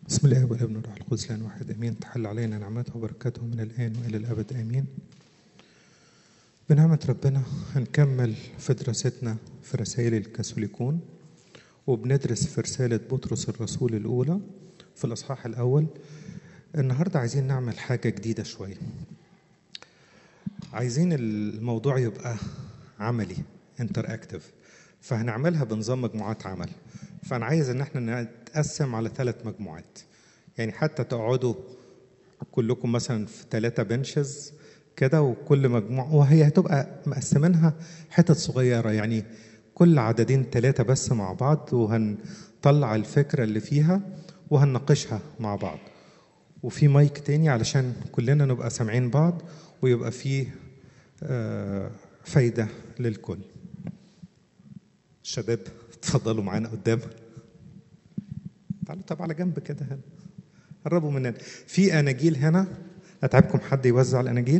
بسم الله والابن والروح القدس الان واحد امين تحل علينا نعمته وبركاته من الان والى الابد امين بنعمة ربنا هنكمل في دراستنا في رسائل الكاثوليكون وبندرس في رسالة بطرس الرسول الأولى في الأصحاح الأول النهاردة عايزين نعمل حاجة جديدة شوية عايزين الموضوع يبقى عملي انتر اكتف فهنعملها بنظام مجموعات عمل فانا عايز ان احنا نتقسم على ثلاث مجموعات يعني حتى تقعدوا كلكم مثلا في ثلاثة بنشز كده وكل مجموعة وهي هتبقى مقسمينها حتت صغيرة يعني كل عددين ثلاثة بس مع بعض وهنطلع الفكرة اللي فيها وهنناقشها مع بعض وفي مايك تاني علشان كلنا نبقى سامعين بعض ويبقى فيه آه، فايدة للكل شباب اتفضلوا معانا قدام تعالوا طب على جنب كده هنا قربوا مننا في اناجيل هنا اتعبكم حد يوزع الاناجيل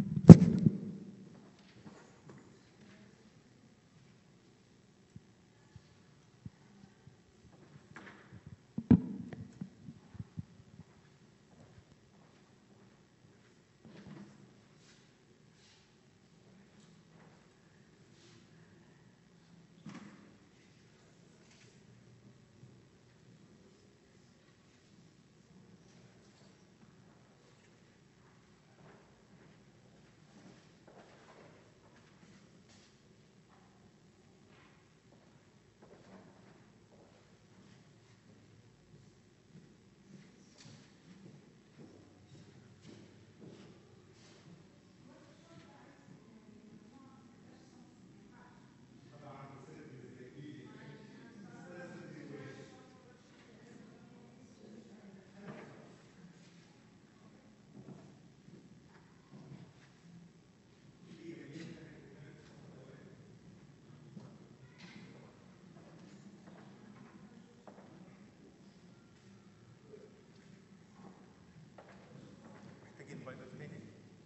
محتاجين بايبل تاني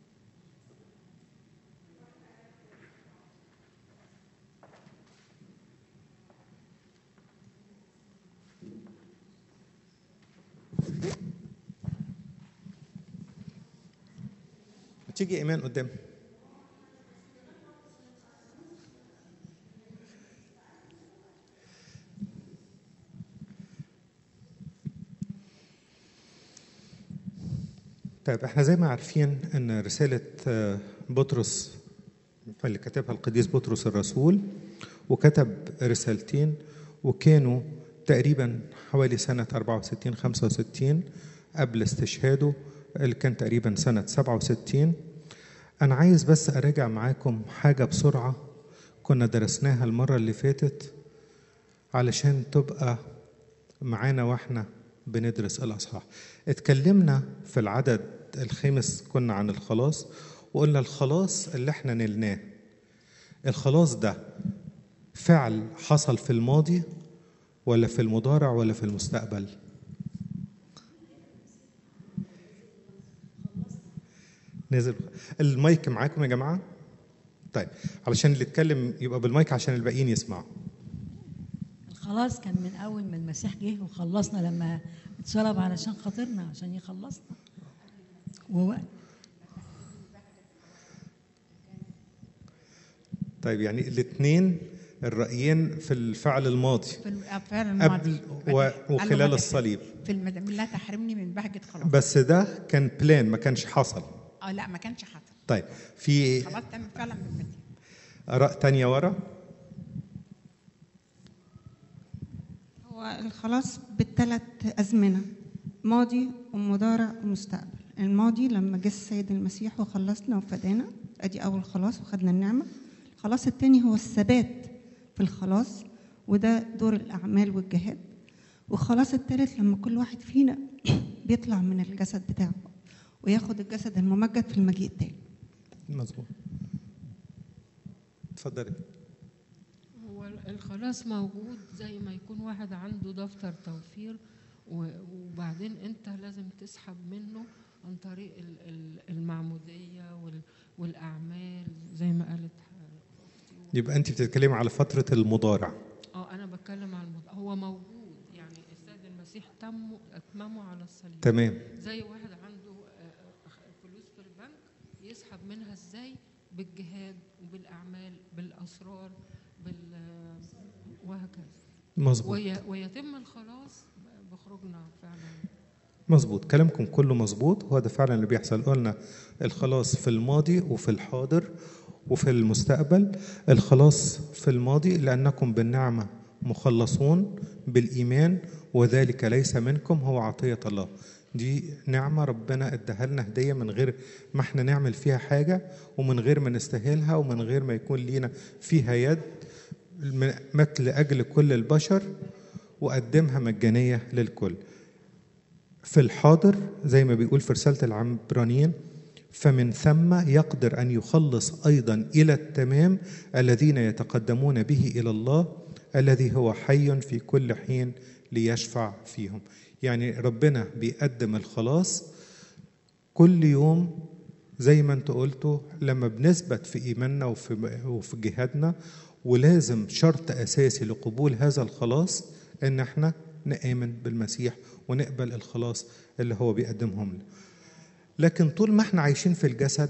تيجي ايمان قدام طيب احنا زي ما عارفين ان رسالة آه، بطرس اللي كتبها القديس بطرس الرسول وكتب رسالتين وكانوا تقريبا حوالي سنة 64 65 قبل استشهاده اللي كان تقريبا سنة 67 أنا عايز بس أراجع معاكم حاجة بسرعة كنا درسناها المرة اللي فاتت علشان تبقى معانا واحنا بندرس الأصحاح اتكلمنا في العدد الخامس كنا عن الخلاص وقلنا الخلاص اللي احنا نلناه الخلاص ده فعل حصل في الماضي ولا في المضارع ولا في المستقبل نزل المايك معاكم يا جماعة طيب علشان اللي يتكلم يبقى بالمايك عشان الباقيين يسمعوا الخلاص كان من اول ما المسيح جه وخلصنا لما اتصلب علشان خاطرنا عشان يخلصنا وهو طيب يعني الاثنين الرأيين في الفعل الماضي في الم- فعلا قبل الماضي. و- قال له وخلال ما تحرم- الصليب. في المد... لا تحرمني من بهجة خلاص بس ده كان بلان ما كانش حصل اه لا ما كانش حصل طيب في خلاص تم فعلا بالمدينة آراء تانية ورا هو الخلاص بالثلاث أزمنة ماضي ومضارع ومستقبل الماضي لما جه السيد المسيح وخلصنا وفدانا ادي اول خلاص وخدنا النعمة الخلاص الثاني هو الثبات في الخلاص وده دور الأعمال والجهاد والخلاص الثالث لما كل واحد فينا بيطلع من الجسد بتاعه وياخد الجسد الممجد في المجيء التاني مظبوط اتفضلي هو الخلاص موجود زي ما يكون واحد عنده دفتر توفير و- وبعدين انت لازم تسحب منه عن طريق ال- ال- المعمودية وال- والأعمال زي ما قالت أختي يبقى انت بتتكلمي على فترة المضارع اه أنا بتكلم على الموضوع هو موجود يعني السيد المسيح المسيح تمه اتممه على الصليب تمام زي واحد عنده آه، آه، فلوس في البنك يسحب منها ازاي بالجهاد وبالاعمال بالاسرار بال وهكذا مظبوط وي- ويتم الخلاص بخروجنا فعلا مظبوط كلامكم كله مظبوط هو ده فعلا اللي بيحصل قلنا الخلاص في الماضي وفي الحاضر وفي المستقبل الخلاص في الماضي لأنكم بالنعمة مخلصون بالإيمان وذلك ليس منكم هو عطية الله دي نعمة ربنا اداها لنا هدية من غير ما احنا نعمل فيها حاجة ومن غير ما نستاهلها ومن غير ما يكون لينا فيها يد مات لأجل كل البشر وقدمها مجانية للكل في الحاضر زي ما بيقول في رسالة العبرانيين فمن ثم يقدر أن يخلص أيضا إلى التمام الذين يتقدمون به إلى الله الذي هو حي في كل حين ليشفع فيهم يعني ربنا بيقدم الخلاص كل يوم زي ما انت قلتوا لما بنثبت في ايماننا وفي وفي جهادنا ولازم شرط اساسي لقبول هذا الخلاص ان احنا نآمن بالمسيح ونقبل الخلاص اللي هو بيقدمهم لنا. لكن طول ما احنا عايشين في الجسد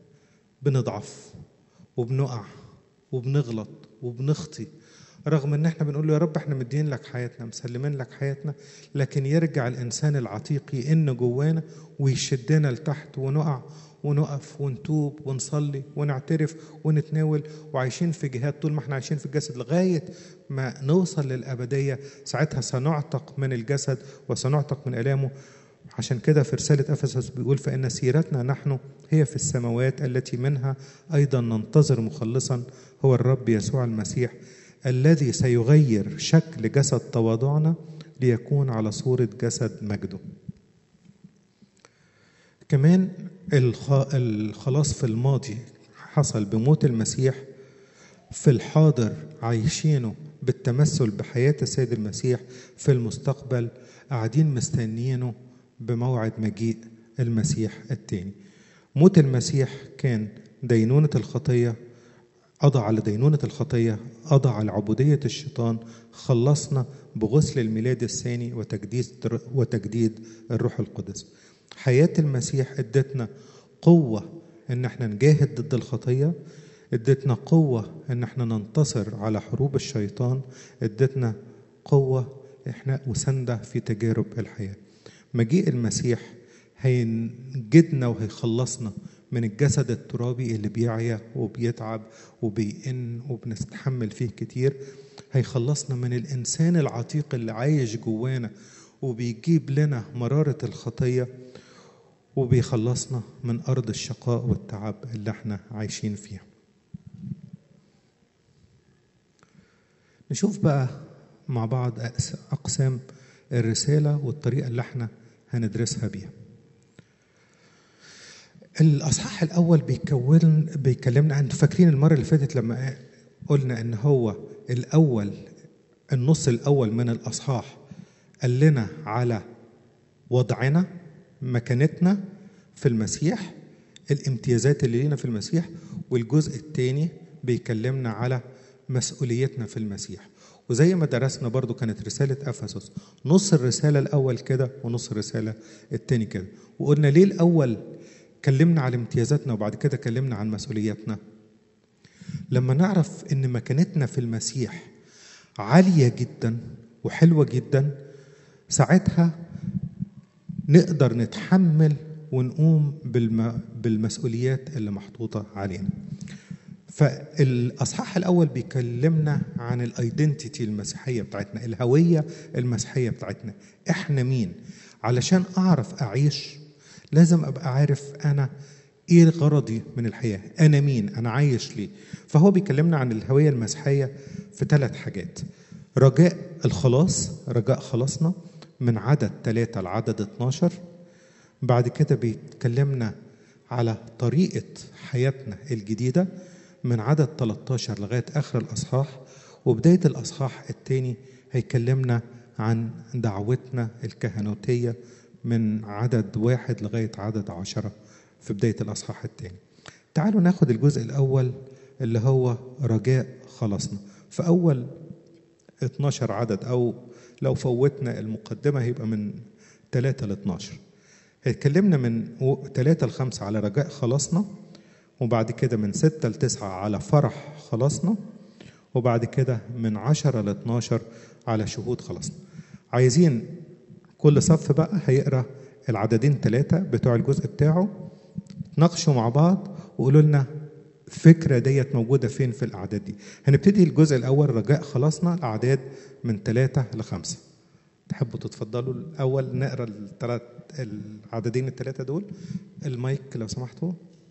بنضعف وبنقع وبنغلط وبنخطي رغم ان احنا بنقول له يا رب احنا مدين لك حياتنا مسلمين لك حياتنا لكن يرجع الانسان العتيق يئن جوانا ويشدنا لتحت ونقع ونقف ونتوب ونصلي ونعترف ونتناول وعايشين في جهاد طول ما احنا عايشين في الجسد لغايه ما نوصل للابديه ساعتها سنعتق من الجسد وسنعتق من الامه عشان كده في رسالة أفسس بيقول فإن سيرتنا نحن هي في السماوات التي منها أيضا ننتظر مخلصا هو الرب يسوع المسيح الذي سيغير شكل جسد تواضعنا ليكون على صورة جسد مجده كمان الخ- الخلاص في الماضي حصل بموت المسيح في الحاضر عايشينه بالتمثل بحياة السيد المسيح في المستقبل قاعدين مستنيينه بموعد مجيء المسيح التاني موت المسيح كان دينونة الخطية قضى على دينونة الخطية قضى على عبودية الشيطان خلصنا بغسل الميلاد الثاني وتجديد وتجديد الروح القدس حياة المسيح ادتنا قوة ان احنا نجاهد ضد الخطية ادتنا قوة ان احنا ننتصر على حروب الشيطان ادتنا قوة احنا وسندة في تجارب الحياة مجيء المسيح هينجدنا وهيخلصنا من الجسد الترابي اللي بيعيا وبيتعب وبيئن وبنستحمل فيه كتير هيخلصنا من الإنسان العتيق اللي عايش جوانا وبيجيب لنا مرارة الخطية وبيخلصنا من أرض الشقاء والتعب اللي احنا عايشين فيها نشوف بقى مع بعض أقس- أقسام الرسالة والطريقة اللي احنا هندرسها بيها الأصحاح الأول بيكون بيكلمنا عن فاكرين المرة اللي فاتت لما قلنا إن هو الأول النص الأول من الأصحاح قال لنا على وضعنا مكانتنا في المسيح الامتيازات اللي لينا في المسيح والجزء الثاني بيكلمنا على مسؤوليتنا في المسيح وزي ما درسنا برضو كانت رسالة أفسس نص الرسالة الأول كده ونص الرسالة الثاني كده وقلنا ليه الأول كلمنا على امتيازاتنا وبعد كده كلمنا عن مسؤولياتنا لما نعرف ان مكانتنا في المسيح عالية جدا وحلوة جدا ساعتها نقدر نتحمل ونقوم بالم... بالمسؤوليات اللي محطوطة علينا فالأصحاح الأول بيكلمنا عن الايدنتيتي المسيحية بتاعتنا الهوية المسيحية بتاعتنا احنا مين علشان أعرف أعيش لازم أبقى عارف أنا إيه غرضي من الحياة أنا مين أنا عايش ليه فهو بيكلمنا عن الهوية المسيحية في ثلاث حاجات رجاء الخلاص رجاء خلاصنا من عدد ثلاثة لعدد 12 بعد كده بيتكلمنا على طريقة حياتنا الجديدة من عدد 13 لغاية آخر الأصحاح وبداية الأصحاح الثاني هيكلمنا عن دعوتنا الكهنوتية من عدد واحد لغاية عدد عشرة في بداية الأصحاح الثاني تعالوا ناخد الجزء الأول اللي هو رجاء خلاصنا في أول 12 عدد أو لو فوتنا المقدمة هيبقى من 3 ل 12 اتكلمنا من 3 ل 5 على رجاء خلاصنا وبعد كده من 6 ل 9 على فرح خلاصنا وبعد كده من 10 ل 12 على شهود خلاصنا عايزين كل صف بقى هيقرا العددين ثلاثة بتوع الجزء بتاعه تناقشوا مع بعض وقولوا لنا الفكرة ديت موجودة فين في الأعداد دي هنبتدي الجزء الأول رجاء خلاصنا الأعداد من ثلاثة لخمسة تحبوا تتفضلوا الأول نقرا الثلاث العددين الثلاثة دول المايك لو سمحتوا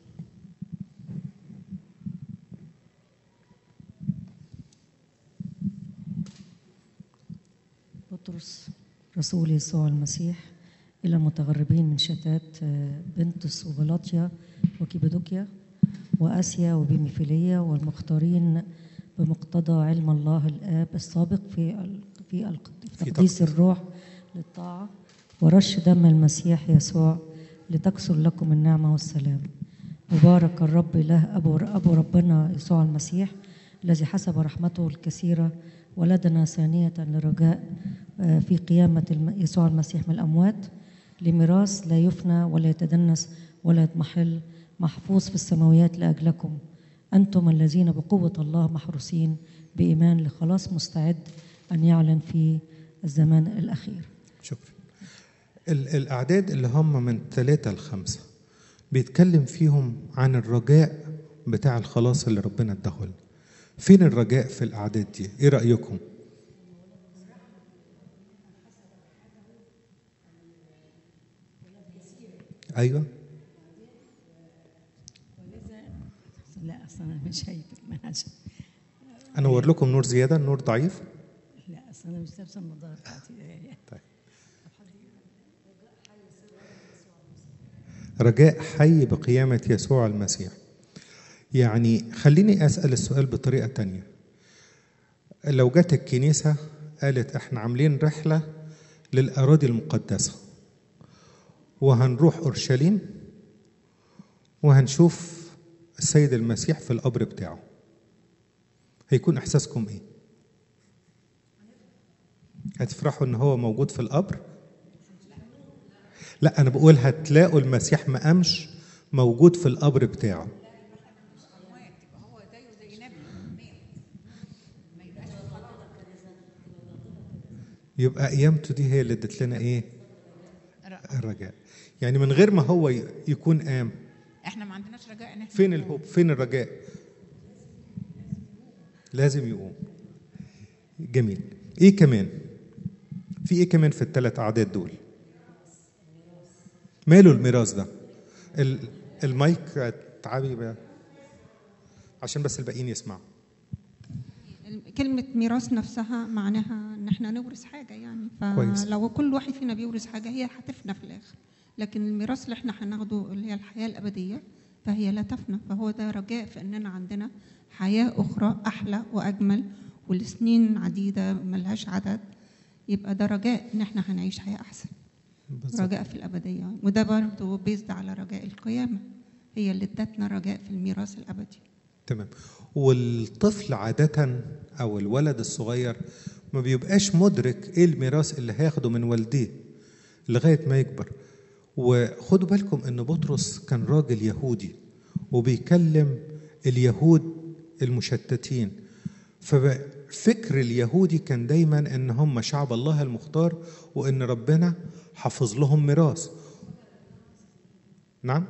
بطرس رسول يسوع المسيح إلى المتغربين من شتات بنتس وغلاطيا وكيبادوكيا وآسيا وبيميفيلية والمختارين بمقتضى علم الله الآب السابق في في تقديس الروح للطاعة ورش دم المسيح يسوع لتكثر لكم النعمة والسلام مبارك الرب إله أبو أبو ربنا يسوع المسيح الذي حسب رحمته الكثيرة ولدنا ثانية لرجاء في قيامة يسوع المسيح من الأموات لميراث لا يفنى ولا يتدنس ولا يضمحل محفوظ في السماويات لأجلكم أنتم الذين بقوة الله محروسين بإيمان لخلاص مستعد أن يعلن في الزمان الأخير شكرا الأعداد اللي هم من ثلاثة لخمسة بيتكلم فيهم عن الرجاء بتاع الخلاص اللي ربنا اداهولنا فين الرجاء في الأعداد دي؟ إيه رأيكم؟ أيوه لا اصل انا مش شايف المنهج أنور لكم نور زيادة النور ضعيف لا اصل انا مش لابسه النضاره بتاعتي طيب رجاء حي بقيامة يسوع المسيح يعني خليني أسأل السؤال بطريقة تانية لو جت الكنيسة قالت احنا عاملين رحلة للأراضي المقدسة وهنروح أورشليم وهنشوف السيد المسيح في القبر بتاعه هيكون إحساسكم إيه؟ هتفرحوا إن هو موجود في القبر؟ لا أنا بقول هتلاقوا المسيح ما قامش موجود في القبر بتاعه هو زيه زي نبي يبقى قيامته دي هي اللي ادت لنا ايه؟ الرجاء يعني من غير ما هو ي- يكون قام احنا ما عندناش رجاء ان احنا فين الهوب فين الرجاء لازم يقوم جميل ايه كمان في ايه كمان في الثلاث اعداد دول ماله الميراث ده ال- المايك تعبي بقى عشان بس الباقيين يسمعوا كلمة ميراث نفسها معناها ان احنا نورث حاجة يعني كويس. فلو كل واحد فينا بيورث حاجة هي هتفنى في الآخر لكن الميراث اللي احنا هناخده اللي هي الحياة الأبدية فهي لا تفنى فهو ده رجاء في اننا عندنا حياة أخرى أحلى وأجمل والسنين عديدة ملهاش عدد يبقى ده رجاء ان احنا هنعيش حياة أحسن بالظبط. رجاء في الأبدية وده برضه بيزد على رجاء القيامة هي اللي ادتنا رجاء في الميراث الأبدي تمام والطفل عادة أو الولد الصغير ما بيبقاش مدرك إيه الميراث اللي هياخده من والديه لغاية ما يكبر وخدوا بالكم إن بطرس كان راجل يهودي وبيكلم اليهود المشتتين ففكر اليهودي كان دايما إن هم شعب الله المختار وإن ربنا حافظ لهم ميراث نعم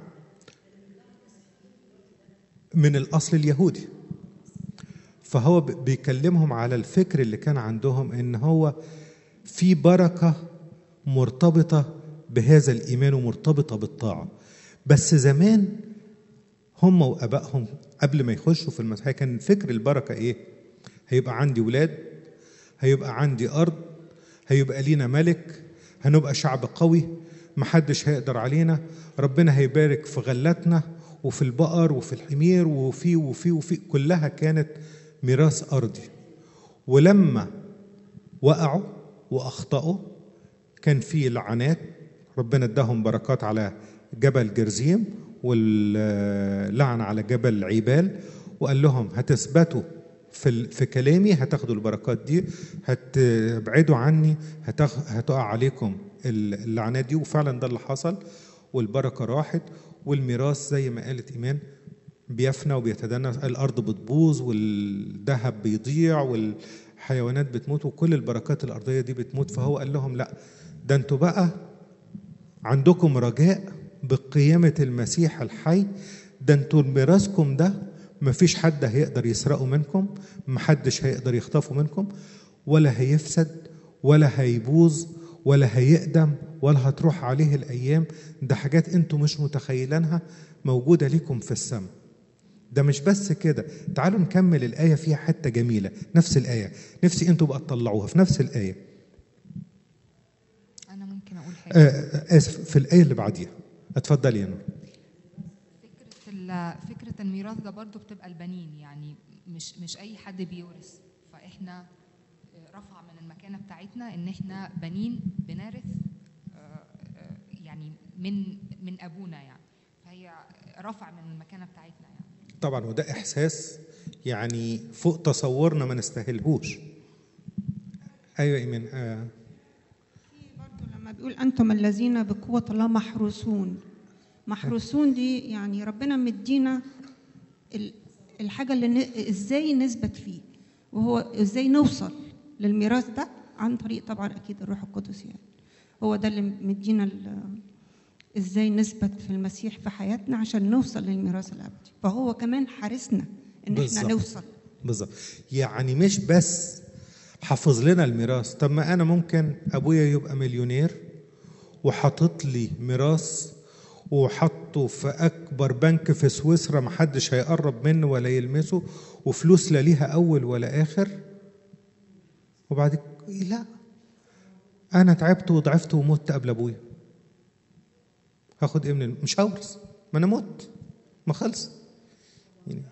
من الأصل اليهودي فهو ب- بيكلمهم على الفكر اللي كان عندهم ان هو في بركه مرتبطه بهذا الايمان ومرتبطه بالطاعه بس زمان هم وابائهم قبل ما يخشوا في المسيح كان فكر البركه ايه هيبقى عندي ولاد هيبقى عندي ارض هيبقى لينا ملك هنبقى شعب قوي محدش هيقدر علينا ربنا هيبارك في غلتنا وفي البقر وفي الحمير وفي وفي وفي كلها كانت ميراث ارضي ولما وقعوا واخطاوا كان في لعنات ربنا اداهم بركات على جبل جرزيم واللعنة على جبل عيبال وقال لهم هتثبتوا في ال- في كلامي هتاخدوا البركات دي هتبعدوا عني هتخ... هتقع عليكم ال- اللعنات دي وفعلا ده اللي حصل والبركه راحت والميراث زي ما قالت ايمان بيفنى وبيتدنى الارض بتبوظ والذهب بيضيع والحيوانات بتموت وكل البركات الارضيه دي بتموت فهو قال لهم لا ده انتوا بقى عندكم رجاء بقيامة المسيح الحي ده انتوا ميراثكم ده مفيش حد هيقدر يسرقه منكم محدش هيقدر يخطفه منكم ولا هيفسد ولا هيبوظ ولا هيقدم ولا هتروح عليه الأيام ده حاجات انتوا مش متخيلينها موجودة ليكم في السماء ده مش بس كده تعالوا نكمل الآية فيها حتة جميلة نفس الآية نفسي انتوا بقى تطلعوها في نفس الآية انا ممكن اقول حاجه آه آسف في الآية اللي بعديها اتفضلي يا نور فكره ال- فكره الميراث ده برضو بتبقى البنين يعني مش مش اي حد بيورث فاحنا رفع من المكانه بتاعتنا ان احنا بنين بنرث آه، آه، يعني من من ابونا يعني فهي رفع من المكانه بتاعتنا يعني طبعا وده احساس يعني فوق تصورنا ما نستاهلهوش ايوه ايمان آه. برضو لما بيقول انتم الذين بقوه الله محروسون محروسون دي يعني ربنا مدينا ال- الحاجه اللي ن- ازاي نثبت فيه وهو ازاي نوصل للميراث ده عن طريق طبعا اكيد الروح القدس يعني هو ده اللي مدينا ال- ازاي نثبت في المسيح في حياتنا عشان نوصل للميراث الابدي فهو كمان حارسنا ان بالظبط. احنا نوصل بالظبط يعني مش بس حافظ لنا الميراث طب ما انا ممكن ابويا يبقى مليونير وحاطط لي ميراث وحطه في اكبر بنك في سويسرا محدش هيقرب منه ولا يلمسه وفلوس لا ليها اول ولا اخر وبعد ك- لا انا تعبت وضعفت ومت قبل ابويا هاخد ايه من الم- مش هورث ما انا مت ما خلص يعني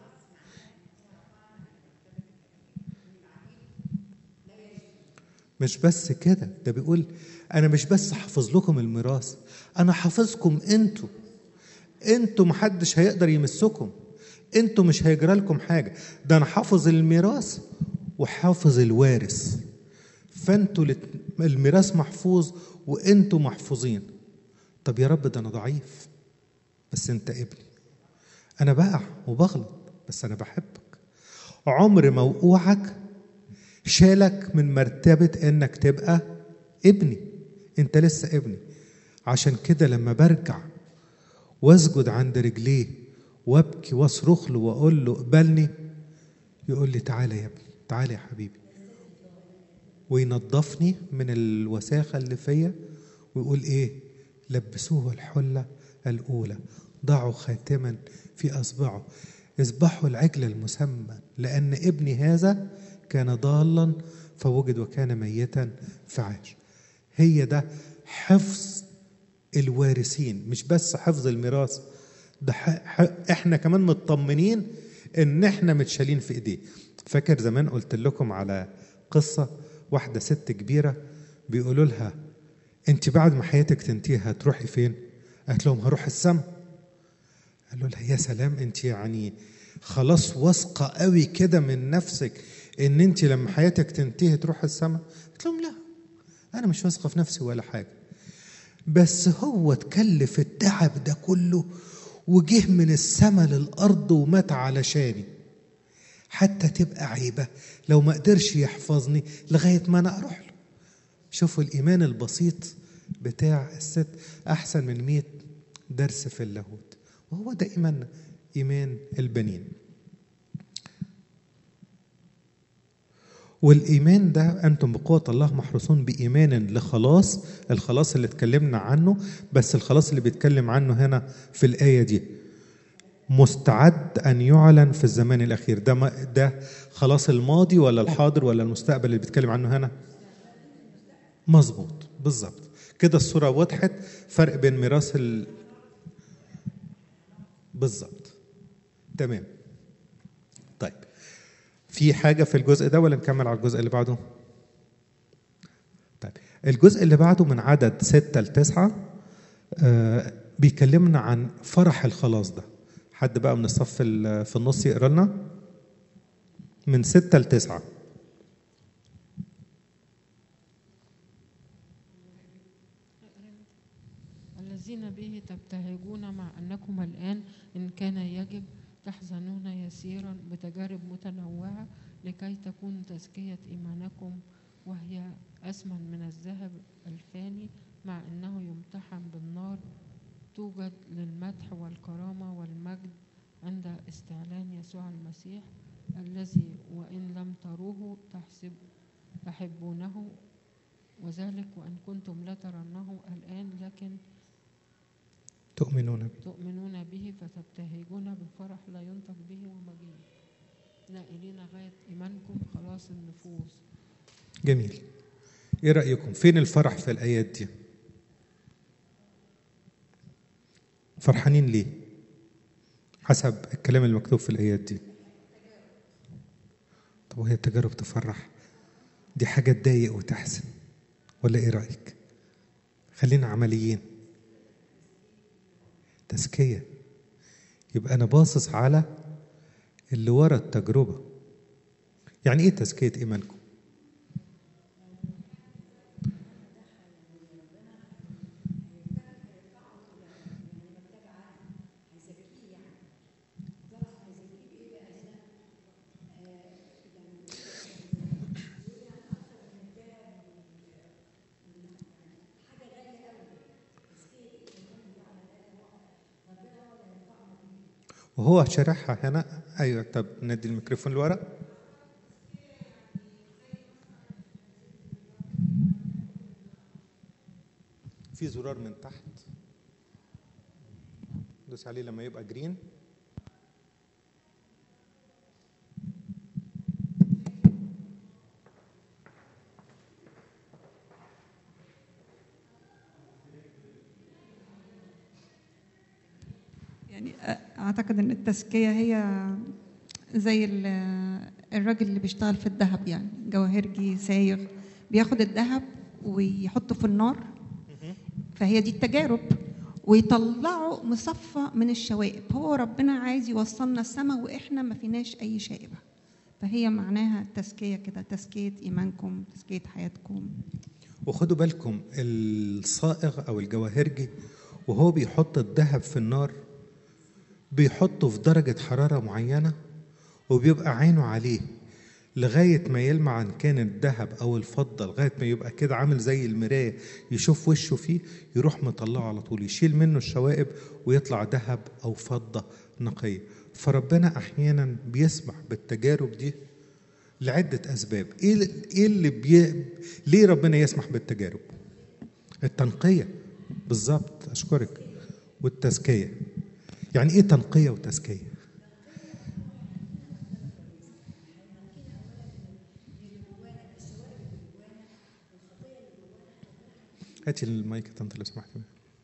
مش بس كده ده بيقول انا مش بس حافظ لكم الميراث انا حافظكم انتوا انتوا محدش هيقدر يمسكم انتوا مش هيجرى لكم حاجه ده انا حافظ الميراث وحافظ الوارث فانتوا الات- الميراث محفوظ وانتوا محفوظين طب يا رب ده انا ضعيف بس انت ابني انا بقع وبغلط بس انا بحبك عمر موقوعك شالك من مرتبة انك تبقى ابني انت لسه ابني عشان كده لما برجع واسجد عند رجليه وابكي واصرخ له واقول له اقبلني يقول لي تعالى يا ابني تعالى يا حبيبي وينظفني من الوساخة اللي فيا ويقول ايه لبسوه الحلة الأولى ضعوا خاتما في أصبعه اذبحوا العجل المسمى لأن ابني هذا كان ضالا فوجد وكان ميتا فعاش هي ده حفظ الوارثين مش بس حفظ الميراث ده ح- ح- احنا كمان مطمنين ان احنا متشالين في ايديه فاكر زمان قلت لكم على قصة واحدة ست كبيرة بيقولوا لها انت بعد ما حياتك تنتهي هتروحي فين قالت لهم هروح السماء قالوا لها يا سلام انت يعني خلاص واثقة قوي كده من نفسك ان انت لما حياتك تنتهي تروح السماء قلت لهم لا انا مش واثقة في نفسي ولا حاجة بس هو تكلف التعب ده كله وجه من السماء للأرض ومات علشاني حتى تبقى عيبة لو ما قدرش يحفظني لغاية ما أنا أروح له شوفوا الإيمان البسيط بتاع الست أحسن من مئة درس في اللاهوت وهو ده إيماننا إيمان البنين والإيمان ده أنتم بقوة الله محروسون بإيمان لخلاص الخلاص اللي اتكلمنا عنه بس الخلاص اللي بيتكلم عنه هنا في الآية دي مستعد أن يعلن في الزمان الأخير ده ما ده خلاص الماضي ولا الحاضر ولا المستقبل اللي بيتكلم عنه هنا مظبوط بالظبط كده الصورة وضحت فرق بين ميراث ال... بالظبط تمام طيب في حاجة في الجزء ده ولا نكمل على الجزء اللي بعده؟ طيب الجزء اللي بعده من عدد ستة لتسعة آه بيكلمنا عن فرح الخلاص ده حد بقى من الصف ال- في النص يقرا لنا من ستة لتسعة الذين به تبتهجون مع أنكم الآن إن كان يجب تحزنون يسيرا بتجارب متنوعة لكي تكون تزكية إيمانكم وهي أثمن من الذهب الفاني مع أنه يمتحن بالنار توجد للمدح والكرامة والمجد عند استعلان يسوع المسيح الذي وإن لم تروه تحسب تحبونه وذلك وإن كنتم لا ترونه الآن لكن تؤمنون به تؤمنون به فتبتهجون بفرح لا ينطق به ومجيد نائلين غاية إيمانكم خلاص النفوس جميل ايه رأيكم فين الفرح في الآيات دي فرحانين ليه حسب الكلام المكتوب في الآيات دي طب وهي التجارب تفرح دي حاجة تضايق وتحزن ولا ايه رأيك خلينا عمليين تزكية يبقى أنا باصص على اللي ورا التجربة يعني ايه تزكية إيمانكم وهو شرحها هنا ايوه طب ندي الميكروفون لورا في زرار من تحت دوس عليه لما يبقى جرين يعني اعتقد ان التزكيه هي زي ال- الراجل اللي بيشتغل في الذهب يعني جواهرجي سايغ بياخد الذهب ويحطه في النار فهي دي التجارب ويطلعوا مصفى من الشوائب هو ربنا عايز يوصلنا السماء واحنا ما فيناش اي شائبه فهي معناها تزكيه كده تزكيه ايمانكم تزكيه حياتكم وخدوا بالكم الصائغ او الجواهرجي وهو بيحط الذهب في النار بيحطه في درجة حرارة معينة وبيبقى عينه عليه لغاية ما يلمع إن كان الذهب أو الفضة لغاية ما يبقى كده عامل زي المراية يشوف وشه فيه يروح مطلعه على طول يشيل منه الشوائب ويطلع ذهب أو فضة نقية فربنا أحيانا بيسمح بالتجارب دي لعدة أسباب إيه ال- إيه اللي بي... ليه ربنا يسمح بالتجارب التنقية بالظبط أشكرك والتزكية يعني إيه تنقية وتزكية هاتي المايك يا طنط لو سمحتي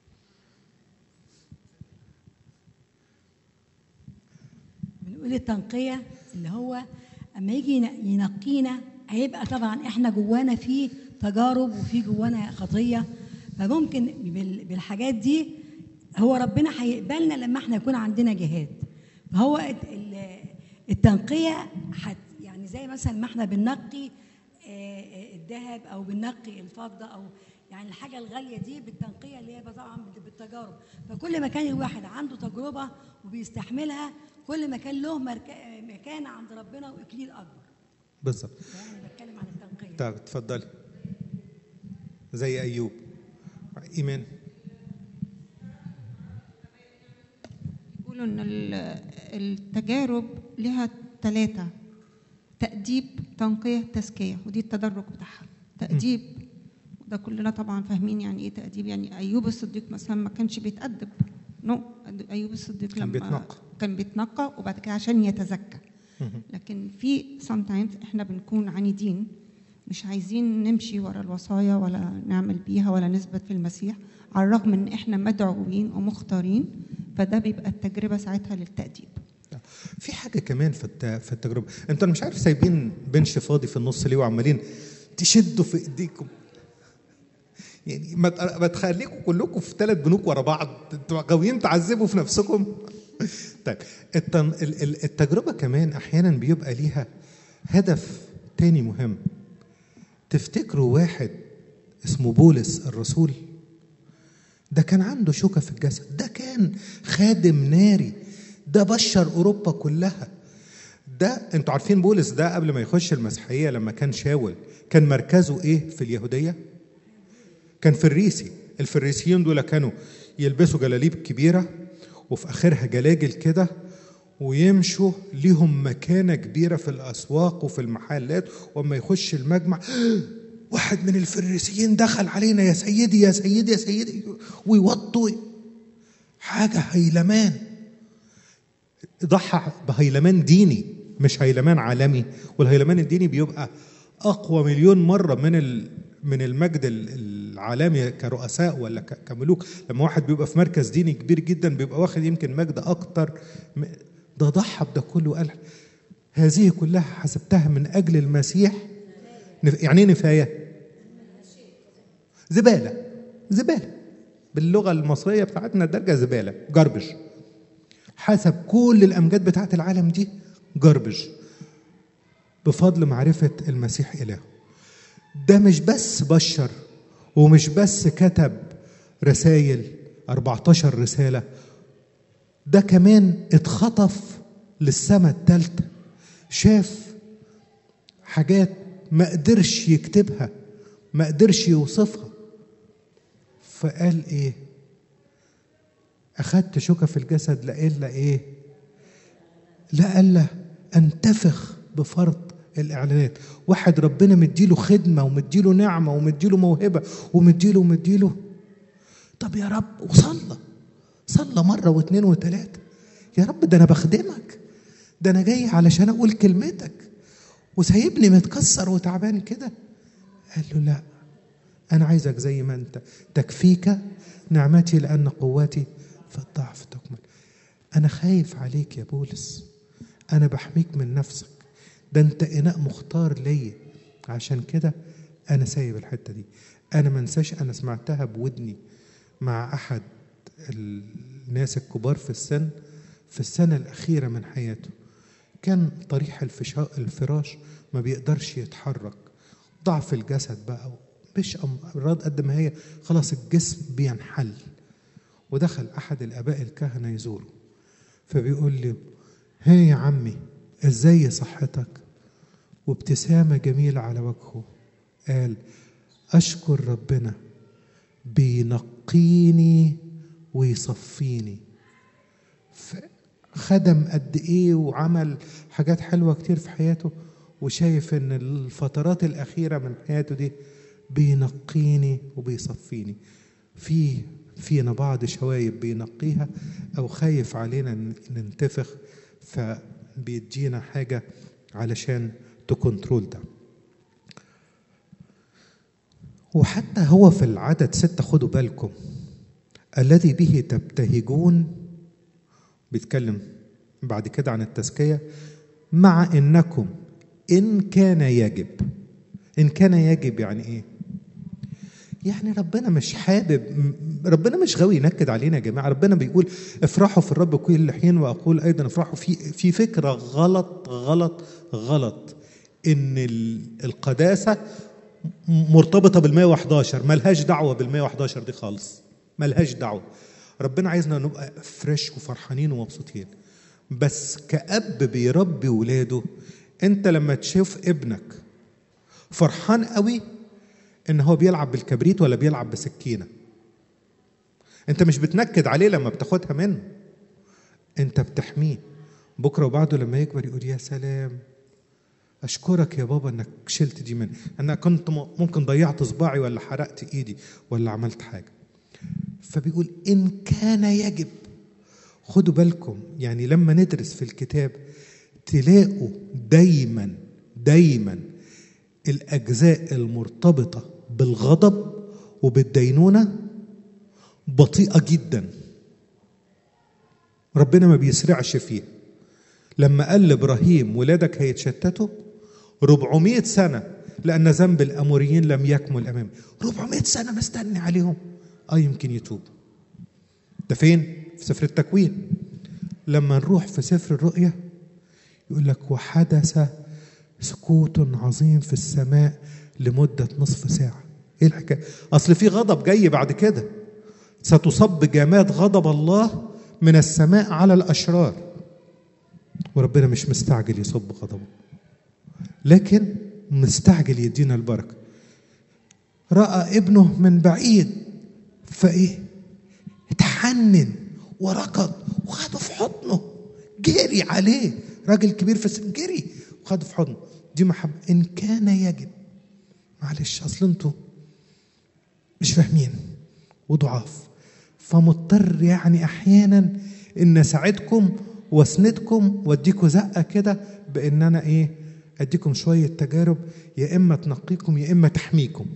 بنقول التنقية اللي هو اما يجي ين- ينقينا هيبقى طبعا احنا جوانا في تجارب وفي جوانا خطية فممكن بال- بالحاجات دي هو ربنا هيقبلنا لما احنا يكون عندنا جهاد فهو الت- ال- التنقية حت يعني زي مثلا ما احنا بننقي آه، آه، الذهب او بننقي الفضة او يعني الحاجة الغالية دي بالتنقية اللي هي طبعا بال- بالتجارب فكل ما كان الواحد عنده تجربة وبيستحملها كل ما كان له مرك- مكانة عند ربنا وإكليل أكبر بالظبط يعني بتكلم عن التنقية طب اتفضلي زي أيوب إيمان يقولوا ان ال- التجارب لها ثلاثة تأديب تنقية تزكية ودي التدرج بتاعها تأديب ده كلنا طبعا فاهمين يعني ايه تأديب يعني أيوب الصديق مثلا ما كانش بيتأدب نو أيوب الصديق كان لما بيتنقى. كان بيتنقى وبعد كده عشان يتزكى لكن في sometimes احنا بنكون عنيدين مش عايزين نمشي ورا الوصايا ولا نعمل بيها ولا نثبت في المسيح على الرغم ان احنا مدعوين ومختارين فده بيبقى التجربه ساعتها للتأديب في حاجة كمان في الت- في التجربة انتوا مش عارف سايبين بنش فاضي في النص ليه وعمالين تشدوا في ايديكم يعني ما ت- ما تخليكم كلكم في ثلاث بنوك ورا بعض انتوا غاويين تعذبوا في نفسكم طيب التن- ال- ال- التجربة كمان احيانا بيبقى ليها هدف تاني مهم تفتكروا واحد اسمه بولس الرسول ده كان عنده شوكة في الجسد ده كان خادم ناري ده بشر أوروبا كلها ده انتوا عارفين بولس ده قبل ما يخش المسيحية لما كان شاول كان مركزه ايه في اليهودية كان فريسي الفريسيين دول كانوا يلبسوا جلاليب كبيرة وفي آخرها جلاجل كده ويمشوا ليهم مكانة كبيرة في الأسواق وفي المحلات وأما يخش المجمع واحد من الفريسيين دخل علينا يا سيدي يا سيدي يا سيدي ويوطوا حاجة هيلمان ضحى بهيلمان ديني مش هيلمان عالمي والهيلمان الديني بيبقى اقوى مليون مره من ال من المجد ال- العالمي كرؤساء ولا ك- كملوك لما واحد بيبقى في مركز ديني كبير جدا بيبقى واخد يمكن مجد اكتر م- ده ضحى بده كله وقال هذه كلها حسبتها من اجل المسيح نف- يعني ايه نفايه زباله زباله باللغه المصريه بتاعتنا الدرجه زباله جربش حسب كل الامجاد بتاعت العالم دي جربج بفضل معرفه المسيح اله ده مش بس بشر ومش بس كتب رسائل 14 رساله ده كمان اتخطف للسماء الثالثه شاف حاجات ما قدرش يكتبها ما قدرش يوصفها فقال ايه اخدت شوكه في الجسد لا الا ايه لا الا انتفخ بفرط الاعلانات واحد ربنا مديله خدمه ومديله نعمه ومديله موهبه ومديله ومديله طب يا رب وصلى صلى مره واثنين وثلاثه يا رب ده انا بخدمك ده انا جاي علشان اقول كلمتك وسايبني متكسر وتعبان كده قال له لا انا عايزك زي ما انت تكفيك نعمتي لان قوتي في الضعف تكمل انا خايف عليك يا بولس انا بحميك من نفسك ده انت اناء مختار ليا عشان كده انا سايب الحته دي انا ما انساش انا سمعتها بودني مع احد الناس الكبار في السن في السنه الاخيره من حياته كان طريح الفشا- الفراش ما بيقدرش يتحرك ضعف الجسد بقى مش امراض قد ما هي خلاص الجسم بينحل ودخل احد الاباء الكهنه يزوره فبيقول لي ها يا عمي ازاي صحتك وابتسامه جميله على وجهه قال اشكر ربنا بينقيني ويصفيني خدم قد ايه وعمل حاجات حلوه كتير في حياته وشايف ان الفترات الاخيره من حياته دي بينقيني وبيصفيني في فينا بعض شوايب بينقيها او خايف علينا ن- ننتفخ فبيدينا حاجه علشان تكنترول ده وحتى هو في العدد ستة خدوا بالكم الذي به تبتهجون بيتكلم بعد كده عن التزكية مع إنكم إن كان يجب إن كان يجب يعني إيه؟ يعني ربنا مش حابب م- ربنا مش غاوي ينكد علينا يا جماعة ربنا بيقول افرحوا في الرب كل حين وأقول أيضا افرحوا في في فكرة غلط غلط غلط إن ال- القداسة م- مرتبطة بال 111 ملهاش دعوة بال 111 دي خالص ملهاش دعوة ربنا عايزنا نبقى فريش وفرحانين ومبسوطين بس كأب بيربي ولاده انت لما تشوف ابنك فرحان قوي ان هو بيلعب بالكبريت ولا بيلعب بسكينه انت مش بتنكد عليه لما بتاخدها منه انت بتحميه بكره وبعده لما يكبر يقول يا سلام اشكرك يا بابا انك شلت دي مني انا كنت م- ممكن ضيعت صباعي ولا حرقت ايدي ولا عملت حاجه فبيقول ان كان يجب خدوا بالكم يعني لما ندرس في الكتاب تلاقوا دايما دايما الاجزاء المرتبطه بالغضب وبالدينونه بطيئه جدا ربنا ما بيسرعش فيها لما قال لابراهيم ولادك هيتشتتوا 400 سنه لان ذنب الاموريين لم يكمل امامي 400 سنه مستني عليهم اه يمكن يتوب ده فين في سفر التكوين لما نروح في سفر الرؤيا يقول لك وحدث سكوت عظيم في السماء لمدة نصف ساعة ايه الحكاية اصل في غضب جاي بعد كده ستصب جماد غضب الله من السماء على الاشرار وربنا مش مستعجل يصب غضبه لكن مستعجل يدينا البركه راى ابنه من بعيد فايه اتحنن وركض وخده في حضنه جري عليه راجل كبير في السن جري وخده في حضنه دي محبه ان كان يجب معلش اصل انتوا مش فاهمين وضعاف فمضطر يعني احيانا ان اساعدكم واسندكم واديكم زقه كده بان انا ايه اديكم شويه تجارب يا اما تنقيكم يا اما تحميكم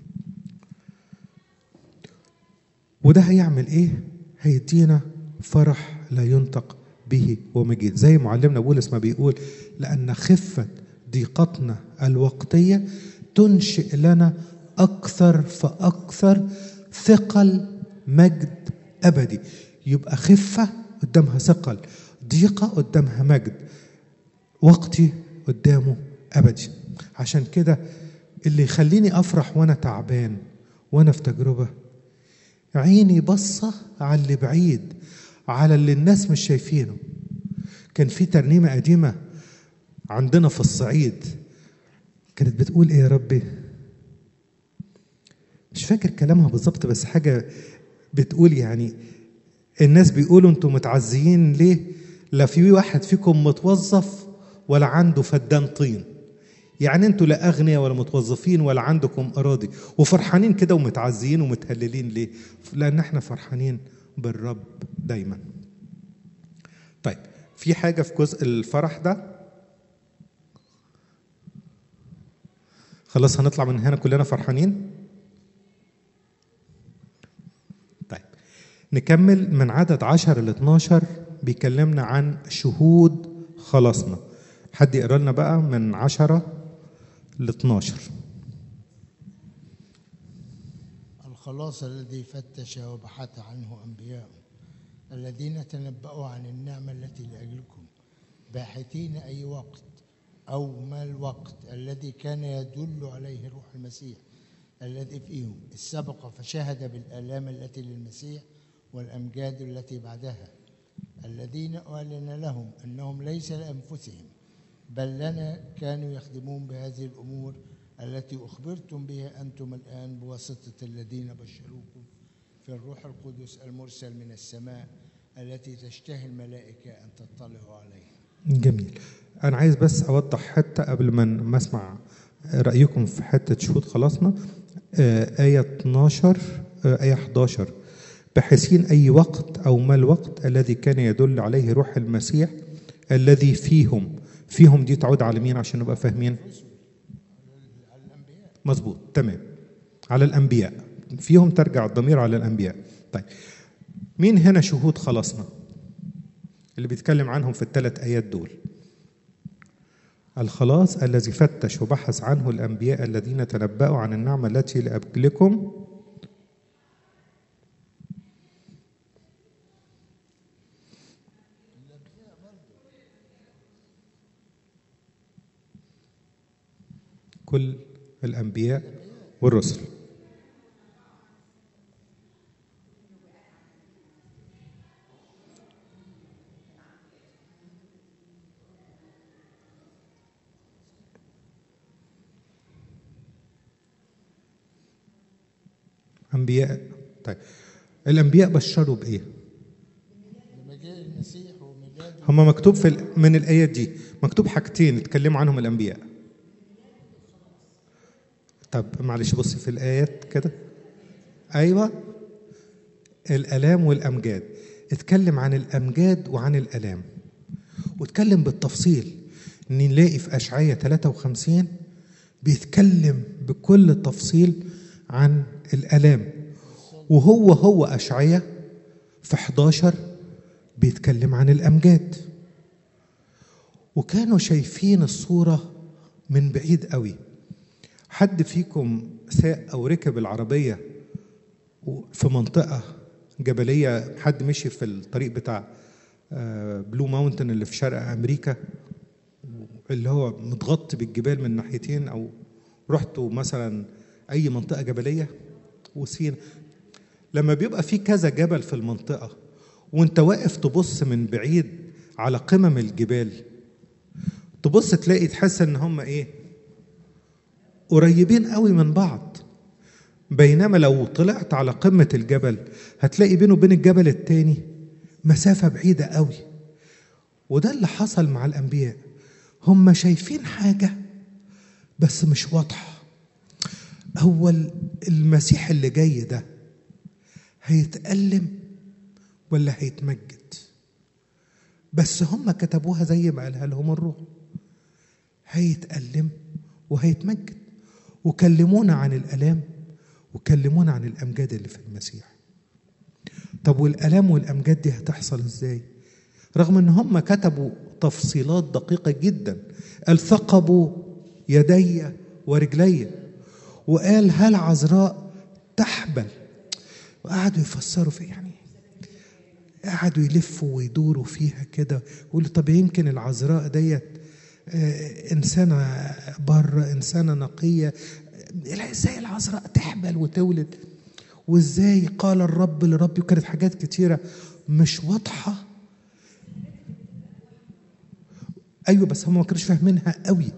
وده هيعمل ايه هيدينا فرح لا ينطق به ومجيد زي معلمنا بولس ما بيقول لان خفه ضيقتنا الوقتيه تنشئ لنا اكثر فاكثر ثقل مجد ابدي يبقى خفه قدامها ثقل ضيقه قدامها مجد وقتي قدامه ابدي عشان كده اللي يخليني افرح وانا تعبان وانا في تجربه عيني بصه على اللي بعيد على اللي الناس مش شايفينه كان في ترنيمه قديمه عندنا في الصعيد كانت بتقول ايه يا ربي مش فاكر كلامها بالظبط بس حاجه بتقول يعني الناس بيقولوا انتوا متعزيين ليه لا في واحد فيكم متوظف ولا عنده فدان طين يعني انتوا لا اغنياء ولا متوظفين ولا عندكم اراضي وفرحانين كده ومتعزيين ومتهللين ليه لان احنا فرحانين بالرب دايما طيب في حاجه في جزء الفرح ده خلاص هنطلع من هنا كلنا فرحانين طيب نكمل من عدد 10 ل 12 بيكلمنا عن شهود خلاصنا حد يقرا لنا بقى من 10 ل 12 الخلاص الذي فتش وبحث عنه أنبياء الذين تنبأوا عن النعمة التي لأجلكم باحثين أي وقت أو ما الوقت الذي كان يدل عليه روح المسيح الذي فيهم السبق فشهد بالآلام التي للمسيح والأمجاد التي بعدها الذين أعلن لهم أنهم ليس لأنفسهم بل لنا كانوا يخدمون بهذه الأمور التي أخبرتم بها أنتم الآن بواسطة الذين بشروكم في الروح القدس المرسل من السماء التي تشتهي الملائكة أن تطلعوا عليها جميل انا عايز بس اوضح حته قبل ما ما اسمع رايكم في حته شهود خلاصنا آه، ايه 12 آه، ايه 11 بحيثين اي وقت او ما الوقت الذي كان يدل عليه روح المسيح الذي فيهم فيهم دي تعود على مين عشان نبقى فاهمين مظبوط تمام على الانبياء فيهم ترجع الضمير على الانبياء طيب مين هنا شهود خلاصنا اللي بيتكلم عنهم في الثلاث ايات دول الخلاص الذي فتش وبحث عنه الانبياء الذين تنبأوا عن النعمه التي لاجلكم كل الانبياء والرسل انبياء طيب الانبياء بشروا بايه بمجيء المسيح وميلاده هما مكتوب في ال- من الايات دي مكتوب حاجتين اتكلموا عنهم الانبياء طب معلش بص في الايات كده ايوه الالام والامجاد اتكلم عن الامجاد وعن الالام واتكلم بالتفصيل نلاقي في اشعياء 53 بيتكلم بكل التفصيل عن الالام وهو هو اشعياء في 11 بيتكلم عن الامجاد وكانوا شايفين الصوره من بعيد قوي حد فيكم ساق او ركب العربيه في منطقه جبليه حد مشي في الطريق بتاع آه، بلو ماونتن اللي في شرق امريكا اللي هو متغطي بالجبال من ناحيتين او رحتوا مثلا اي منطقه جبليه وسين لما بيبقى في كذا جبل في المنطقه وانت واقف تبص من بعيد على قمم الجبال تبص تلاقي تحس ان هم ايه قريبين قوي من بعض بينما لو طلعت على قمة الجبل هتلاقي بينه وبين الجبل التاني مسافة بعيدة قوي وده اللي حصل مع الأنبياء هم شايفين حاجة بس مش واضحة هو المسيح اللي جاي ده هيتألم ولا هيتمجد بس هم كتبوها زي ما قالها لهم الروح هيتألم وهيتمجد وكلمونا عن الآلام وكلمونا عن الأمجاد اللي في المسيح طب والآلام والأمجاد دي هتحصل إزاي رغم ان هم كتبوا تفصيلات دقيقة جدا قال ثقبوا يدي ورجلي وقال هل عذراء تحبل وقعدوا يفسروا في يعني قعدوا يلفوا ويدوروا فيها كده ويقولوا طب يمكن العذراء ديت آه، إنسانة بره إنسانة نقية آه، إزاي العذراء تحبل وتولد وإزاي قال الرب لربي وكانت حاجات كتيرة مش واضحة أيوة بس هم ما كانوش فاهمينها قوي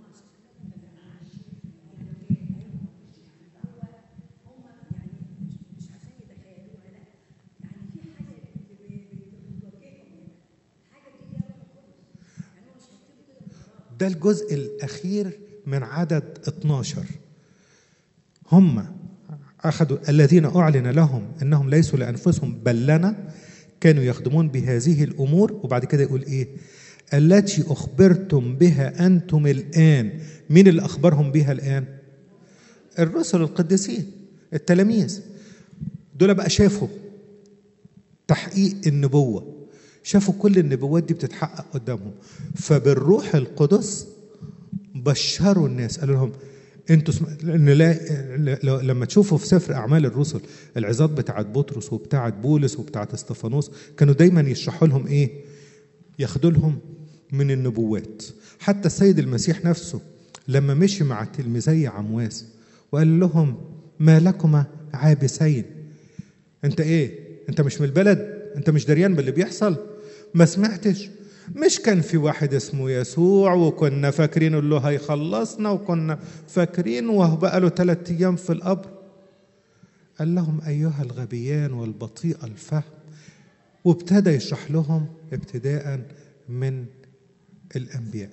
ده الجزء الأخير من عدد 12 هم أخذوا الذين أعلن لهم أنهم ليسوا لأنفسهم بل لنا كانوا يخدمون بهذه الأمور وبعد كده يقول إيه التي أخبرتم بها أنتم الآن مين اللي أخبرهم بها الآن الرسل القديسين التلاميذ دول بقى شافوا تحقيق النبوة شافوا كل النبوات دي بتتحقق قدامهم فبالروح القدس بشروا الناس قالوا لهم انتوا سم... لان لا... لما تشوفوا في سفر اعمال الرسل العظات بتاعت بطرس وبتاعت بولس وبتاعت استفانوس كانوا دايما يشرحوا لهم ايه ياخدوا لهم من النبوات حتى السيد المسيح نفسه لما مشي مع تلميذي عمواس وقال لهم ما لكما عابسين انت ايه انت مش من البلد انت مش دريان باللي بيحصل ما سمعتش مش كان في واحد اسمه يسوع وكنا فاكرين اللي هيخلصنا وكنا فاكرين وهو بقى له ثلاثة ايام في القبر قال لهم ايها الغبيان والبطيء الفهم وابتدى يشرح لهم ابتداء من الانبياء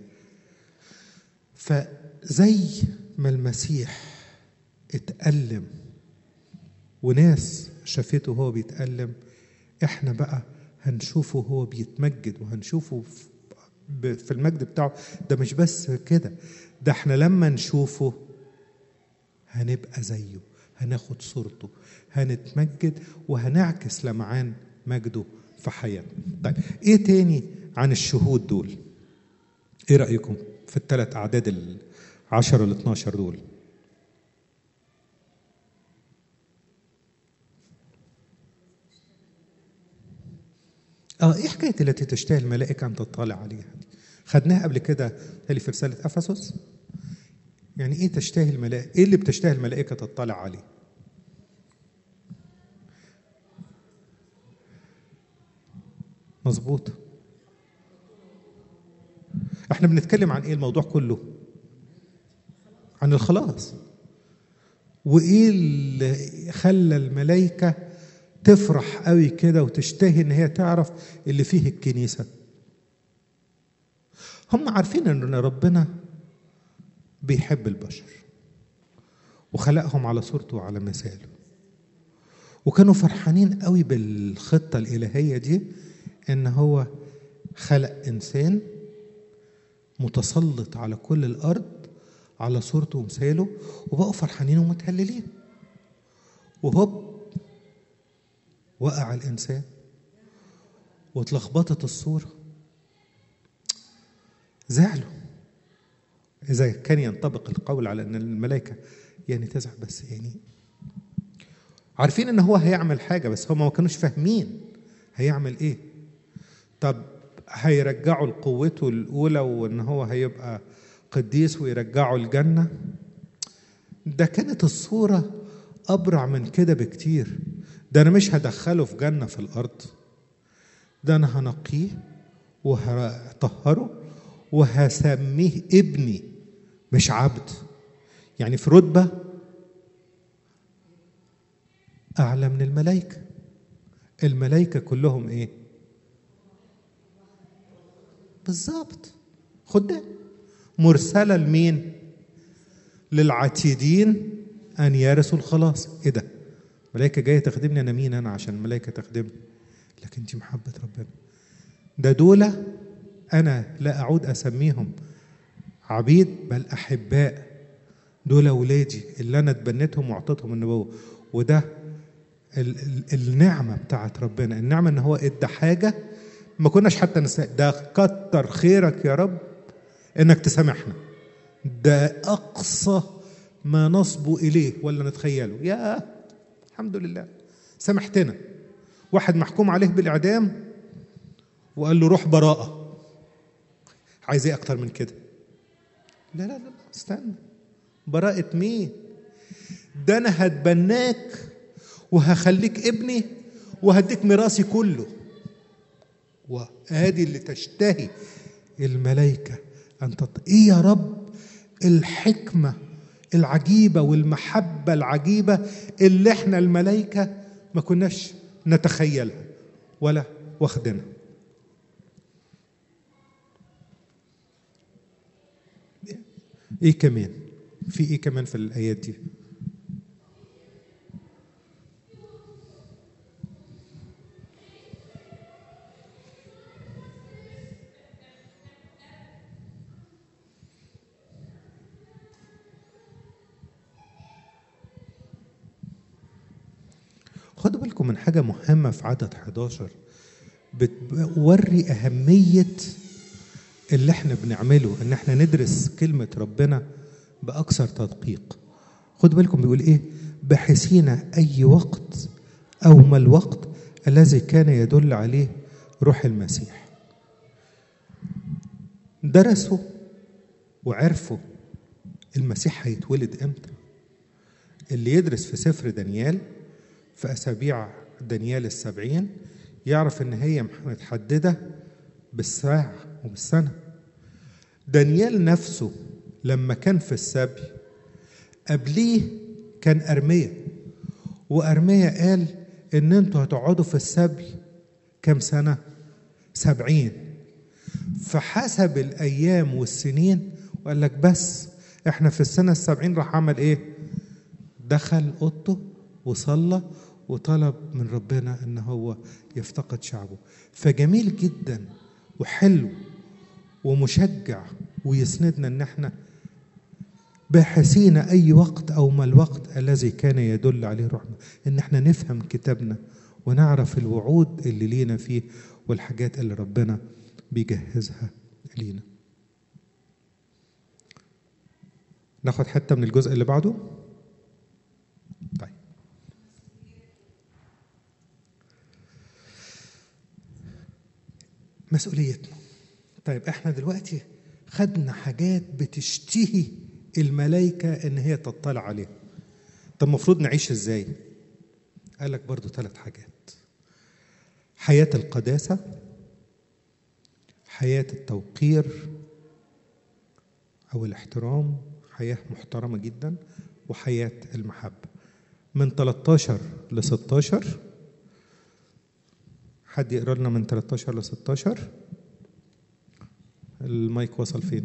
فزي ما المسيح اتألم وناس شافته وهو بيتألم احنا بقى هنشوفه هو بيتمجد وهنشوفه في المجد بتاعه ده مش بس كده ده احنا لما نشوفه هنبقى زيه هناخد صورته هنتمجد وهنعكس لمعان مجده في حياتنا طيب ايه تاني عن الشهود دول ايه رأيكم في الثلاث اعداد العشرة ال 12 دول اه ايه حكايه التي تشتهي الملائكه ان تطلع عليها دي؟ خدناها قبل كده تالي في رساله افسس يعني ايه تشتهي الملائكه ايه اللي بتشتهي الملائكه تطلع عليه مظبوط احنا بنتكلم عن ايه الموضوع كله عن الخلاص وايه اللي خلى الملائكه تفرح قوي كده وتشتهي ان هي تعرف اللي فيه الكنيسه هم عارفين ان ربنا بيحب البشر وخلقهم على صورته وعلى مثاله وكانوا فرحانين قوي بالخطه الالهيه دي ان هو خلق انسان متسلط على كل الارض على صورته ومثاله وبقوا فرحانين ومتهللين وهوب وقع الإنسان واتلخبطت الصورة زعلوا إذا كان ينطبق القول على أن الملائكة يعني تزعل بس يعني عارفين ان هو هيعمل حاجه بس هم ما كانوش فاهمين هيعمل ايه طب هيرجعه لقوته الاولى وان هو هيبقى قديس ويرجعه الجنه ده كانت الصوره ابرع من كده بكتير ده انا مش هدخله في جنه في الارض ده انا هنقيه وهطهره وهسميه ابني مش عبد يعني في رتبه اعلى من الملائكه الملائكه كلهم ايه بالظبط خدام مرسله لمين للعتيدين ان يرثوا الخلاص ايه ده ملائكه جايه تخدمني انا مين انا عشان الملائكه تخدمني لكن دي محبه ربنا ده دول انا لا اعود اسميهم عبيد بل احباء دول اولادي اللي انا اتبنيتهم واعطيتهم النبوه وده ال- ال- النعمه بتاعت ربنا النعمه ان هو ادى حاجه ما كناش حتى نسا ده كتر خيرك يا رب انك تسامحنا ده اقصى ما نصبو اليه ولا نتخيله يا الحمد لله سامحتنا واحد محكوم عليه بالاعدام وقال له روح براءه عايز ايه اكتر من كده لا لا لا استنى براءة مين ده انا هتبناك وهخليك ابني وهديك ميراثي كله وادي اللي تشتهي الملائكه ان تط... ايه يا رب الحكمه العجيبه والمحبه العجيبه اللي احنا الملائكه ما كناش نتخيلها ولا واخدينها ايه كمان في ايه كمان في الايات دي خدوا بالكم من حاجة مهمة في عدد 11 بتوري أهمية اللي احنا بنعمله ان احنا ندرس كلمة ربنا بأكثر تدقيق خدوا بالكم بيقول ايه بحسين أي وقت أو ما الوقت الذي كان يدل عليه روح المسيح درسوا وعرفوا المسيح هيتولد امتى اللي يدرس في سفر دانيال في أسابيع دانيال السبعين يعرف إن هي متحددة بالساعة وبالسنة دانيال نفسه لما كان في السبي قبليه كان أرمية وأرمية قال إن أنتوا هتقعدوا في السبي كم سنة؟ سبعين فحسب الأيام والسنين وقال لك بس إحنا في السنة السبعين راح عمل إيه؟ دخل أوضته وصلى وطلب من ربنا ان هو يفتقد شعبه فجميل جدا وحلو ومشجع ويسندنا ان احنا باحثين اي وقت او ما الوقت الذي كان يدل عليه روحنا ان احنا نفهم كتابنا ونعرف الوعود اللي لينا فيه والحاجات اللي ربنا بيجهزها لينا ناخد حته من الجزء اللي بعده طيب مسؤوليتنا طيب احنا دلوقتي خدنا حاجات بتشتهي الملائكة ان هي تطلع عليها طب المفروض نعيش ازاي قال لك برضو ثلاث حاجات حياة القداسة حياة التوقير أو الاحترام حياة محترمة جدا وحياة المحبة من 13 ل 16 حد يقرا لنا من 13 ل 16 المايك وصل فين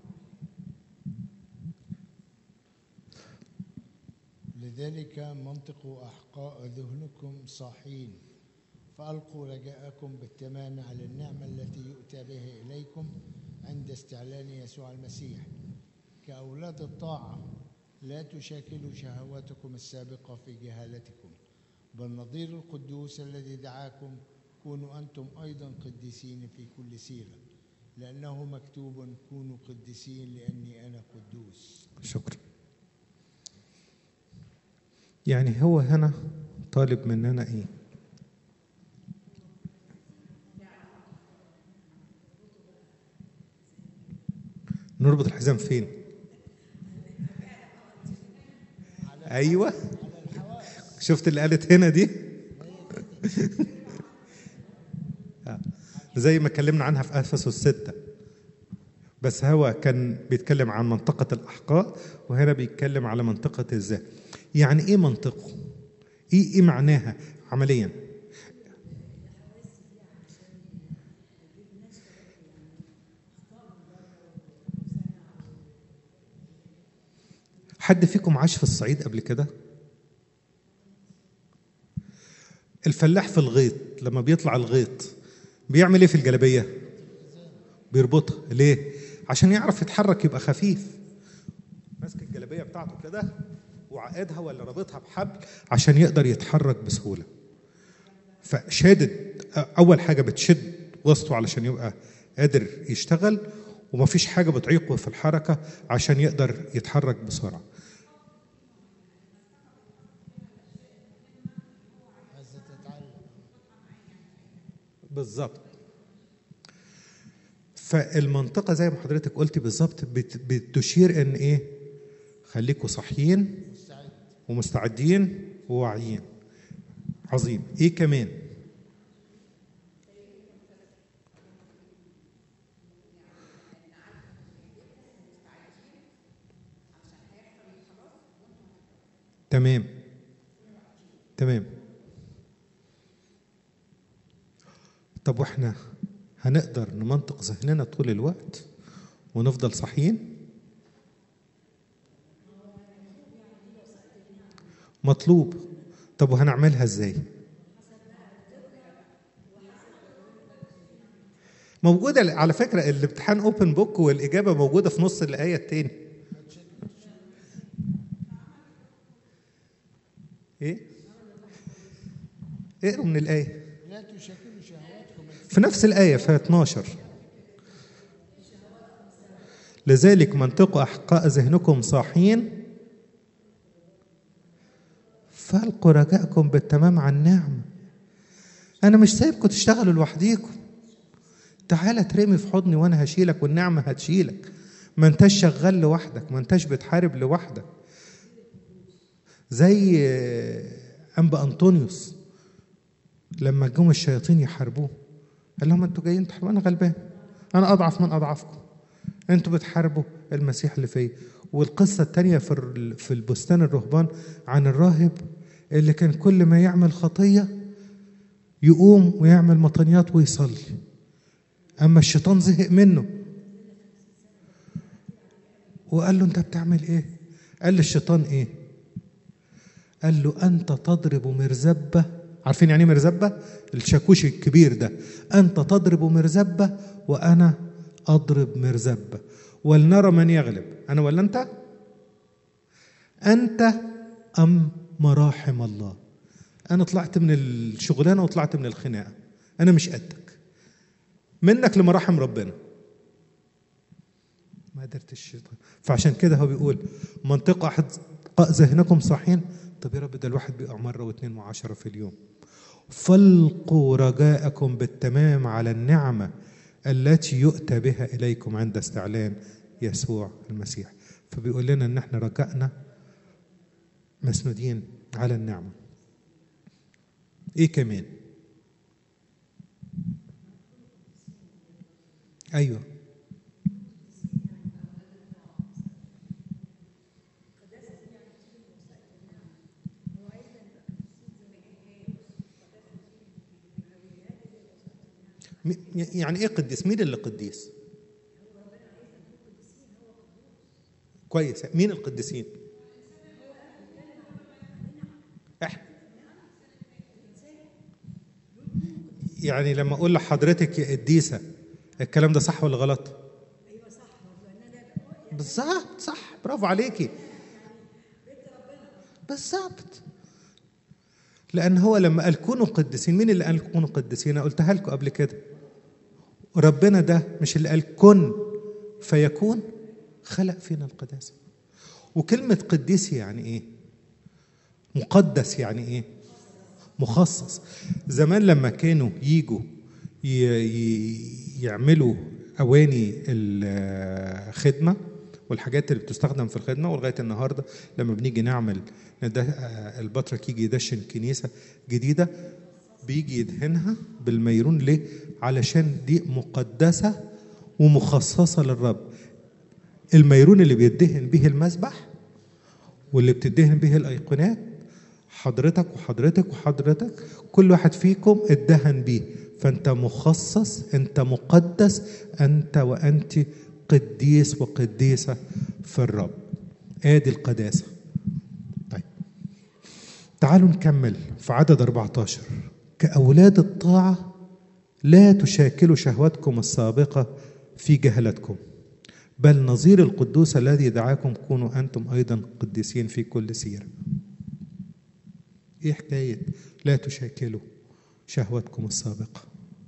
لذلك منطقوا أحقاء ذهنكم صاحين فألقوا رجاءكم بالتمام على النعمة التي يؤتى بها إليكم عند استعلان يسوع المسيح كأولاد الطاعة لا تشاكلوا شهواتكم السابقة في جهالتكم بل نظير القدوس الذي دعاكم كونوا أنتم أيضا قديسين في كل سيرة لأنه مكتوب كونوا قديسين لأني أنا قدوس شكرا يعني هو هنا طالب مننا ايه نربط الحزام فين ايوه شفت اللي قالت هنا دي آه. زي ما اتكلمنا عنها في افسس الستة بس هو كان بيتكلم عن منطقة الأحقاء وهنا بيتكلم على منطقة الذات يعني إيه منطقه؟ إيه إيه معناها عمليا؟ حد فيكم عاش في الصعيد قبل كده؟ الفلاح في الغيط لما بيطلع الغيط بيعمل ايه في الجلابيه؟ بيربطها ليه؟ عشان يعرف يتحرك يبقى خفيف ماسك الجلابيه بتاعته كده وعقدها ولا رابطها بحبل عشان يقدر يتحرك بسهوله فشادد اول حاجه بتشد وسطه علشان يبقى قادر يشتغل ومفيش حاجه بتعيقه في الحركه عشان يقدر يتحرك بسرعه عايزة تتعلم بالظبط فالمنطقه زي ما حضرتك قلتي بالظبط بت- بتشير ان ايه خليكوا صاحيين مستعد ومستعدين وواعيين عظيم ايه كمان تمام تمام طب واحنا هنقدر نمنطق ذهننا طول الوقت ونفضل صاحيين مطلوب طب وهنعملها ازاي موجودة على فكرة الامتحان اوبن بوك والإجابة موجودة في نص الآية التاني إيه؟ اقروا من الآية لا تشكلوا شهواتكم في نفس الآية في 12 لذلك منطق أحقاء ذهنكم صاحين فالقوا رجاءكم بالتمام على النعمة أنا مش سايبكم تشتغلوا لوحديكم تعالى ترمي في حضني وأنا هشيلك والنعمة هتشيلك ما انتش شغال لوحدك ما انتش بتحارب لوحدك زي أنبا أنطونيوس لما جم الشياطين يحاربوه قال لهم انتوا جايين تحاربوا انا غلبان انا اضعف من اضعافكم انتوا بتحاربوا المسيح اللي فيا والقصه الثانيه في ال- في البستان الرهبان عن الراهب اللي كان كل ما يعمل خطيه يقوم ويعمل مطنيات ويصلي اما الشيطان زهق منه وقال له انت بتعمل ايه قال للشيطان ايه قال له انت تضرب مرزبه عارفين يعني ايه مرزبه الشاكوش الكبير ده انت تضرب مرزبه وانا اضرب مرزبه ولنرى من يغلب انا ولا انت انت ام مراحم الله انا طلعت من الشغلانه وطلعت من الخناقه انا مش قدك منك لمراحم ربنا ما قدرت الشيطان فعشان كده هو بيقول منطقة أحقاء ذهنكم صاحين طب يا رب ده الواحد بيقع مرة واثنين وعشرة في اليوم فالقوا رجاءكم بالتمام على النعمة التي يؤتى بها إليكم عند استعلان يسوع المسيح فبيقول لنا إن احنا رجائنا مسنودين على النعمة إيه كمان أيوه م- يعني ايه قديس مين اللي قديس كويس مين القديسين احنا يعني لما اقول لحضرتك يا قديسه الكلام ده صح ولا غلط بالظبط صح برافو عليكي بالظبط لان هو لما قال كونوا قديسين مين اللي قال كونوا قديسين أنا قلتها لكم قبل كده ربنا ده مش اللي قال كن فيكون خلق فينا القداسه وكلمه قديس يعني ايه مقدس يعني ايه مخصص زمان لما كانوا يجوا ي- ي- يعملوا اواني الخدمه والحاجات اللي بتستخدم في الخدمه ولغايه النهارده لما بنيجي نعمل نده- آه، البطرك يجي يدشن كنيسه جديده بيجي يدهنها بالميرون ليه؟ علشان دي مقدسه ومخصصه للرب الميرون اللي بيدهن به المسبح واللي بتدهن به الايقونات حضرتك وحضرتك وحضرتك كل واحد فيكم اتدهن بيه فانت مخصص انت مقدس انت وانت قديس وقديسه في الرب ادي القداسه طيب تعالوا نكمل في عدد 14 كأولاد الطاعة لا تشاكلوا شهوتكم السابقة في جهلتكم بل نظير القدوس الذي دعاكم كونوا أنتم أيضا قديسين في كل سيرة إيه حكاية لا تشاكلوا شهوتكم السابقة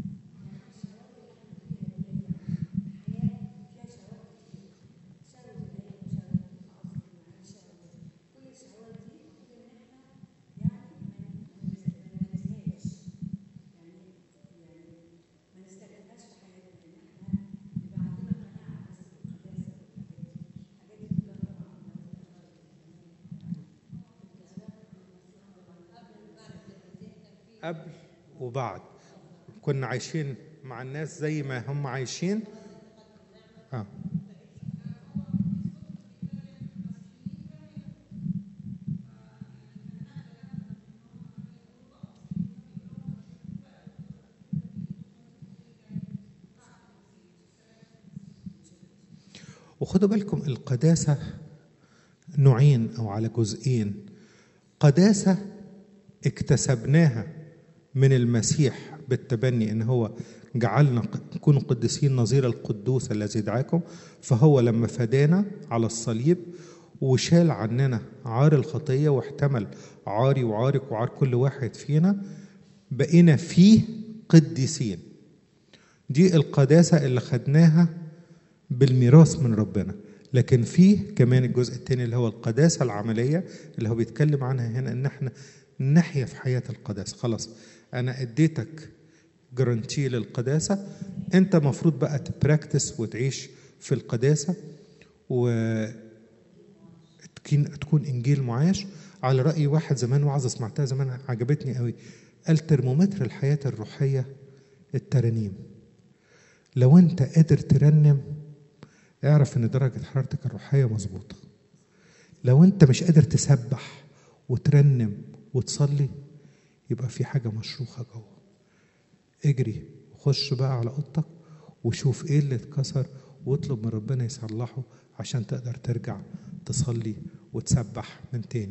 قبل وبعد كنا عايشين مع الناس زي ما هم عايشين آه. وخدوا بالكم القداسة نوعين أو على جزئين قداسة اكتسبناها من المسيح بالتبني ان هو جعلنا نكون قديسين نظير القدوس الذي دعاكم فهو لما فدانا على الصليب وشال عننا عار الخطيه واحتمل عاري وعارك وعار كل واحد فينا بقينا فيه قديسين دي القداسه اللي خدناها بالميراث من ربنا لكن فيه كمان الجزء الثاني اللي هو القداسه العمليه اللي هو بيتكلم عنها هنا ان احنا نحيا في حياه القداسه خلاص انا اديتك جرانتي للقداسه انت مفروض بقى تبراكتس وتعيش في القداسه و تكون تكون انجيل معاش على راي واحد زمان وعظه سمعتها زمان عجبتني قوي قال ترمومتر الحياه الروحيه الترانيم لو انت قادر ترنم اعرف ان درجه حرارتك الروحيه مظبوطه لو انت مش قادر تسبح وترنم وتصلي يبقى في حاجه مشروخه جوه اجري وخش بقى على اوضتك وشوف ايه اللي اتكسر واطلب من ربنا يصلحه عشان تقدر ترجع تصلي وتسبح من تاني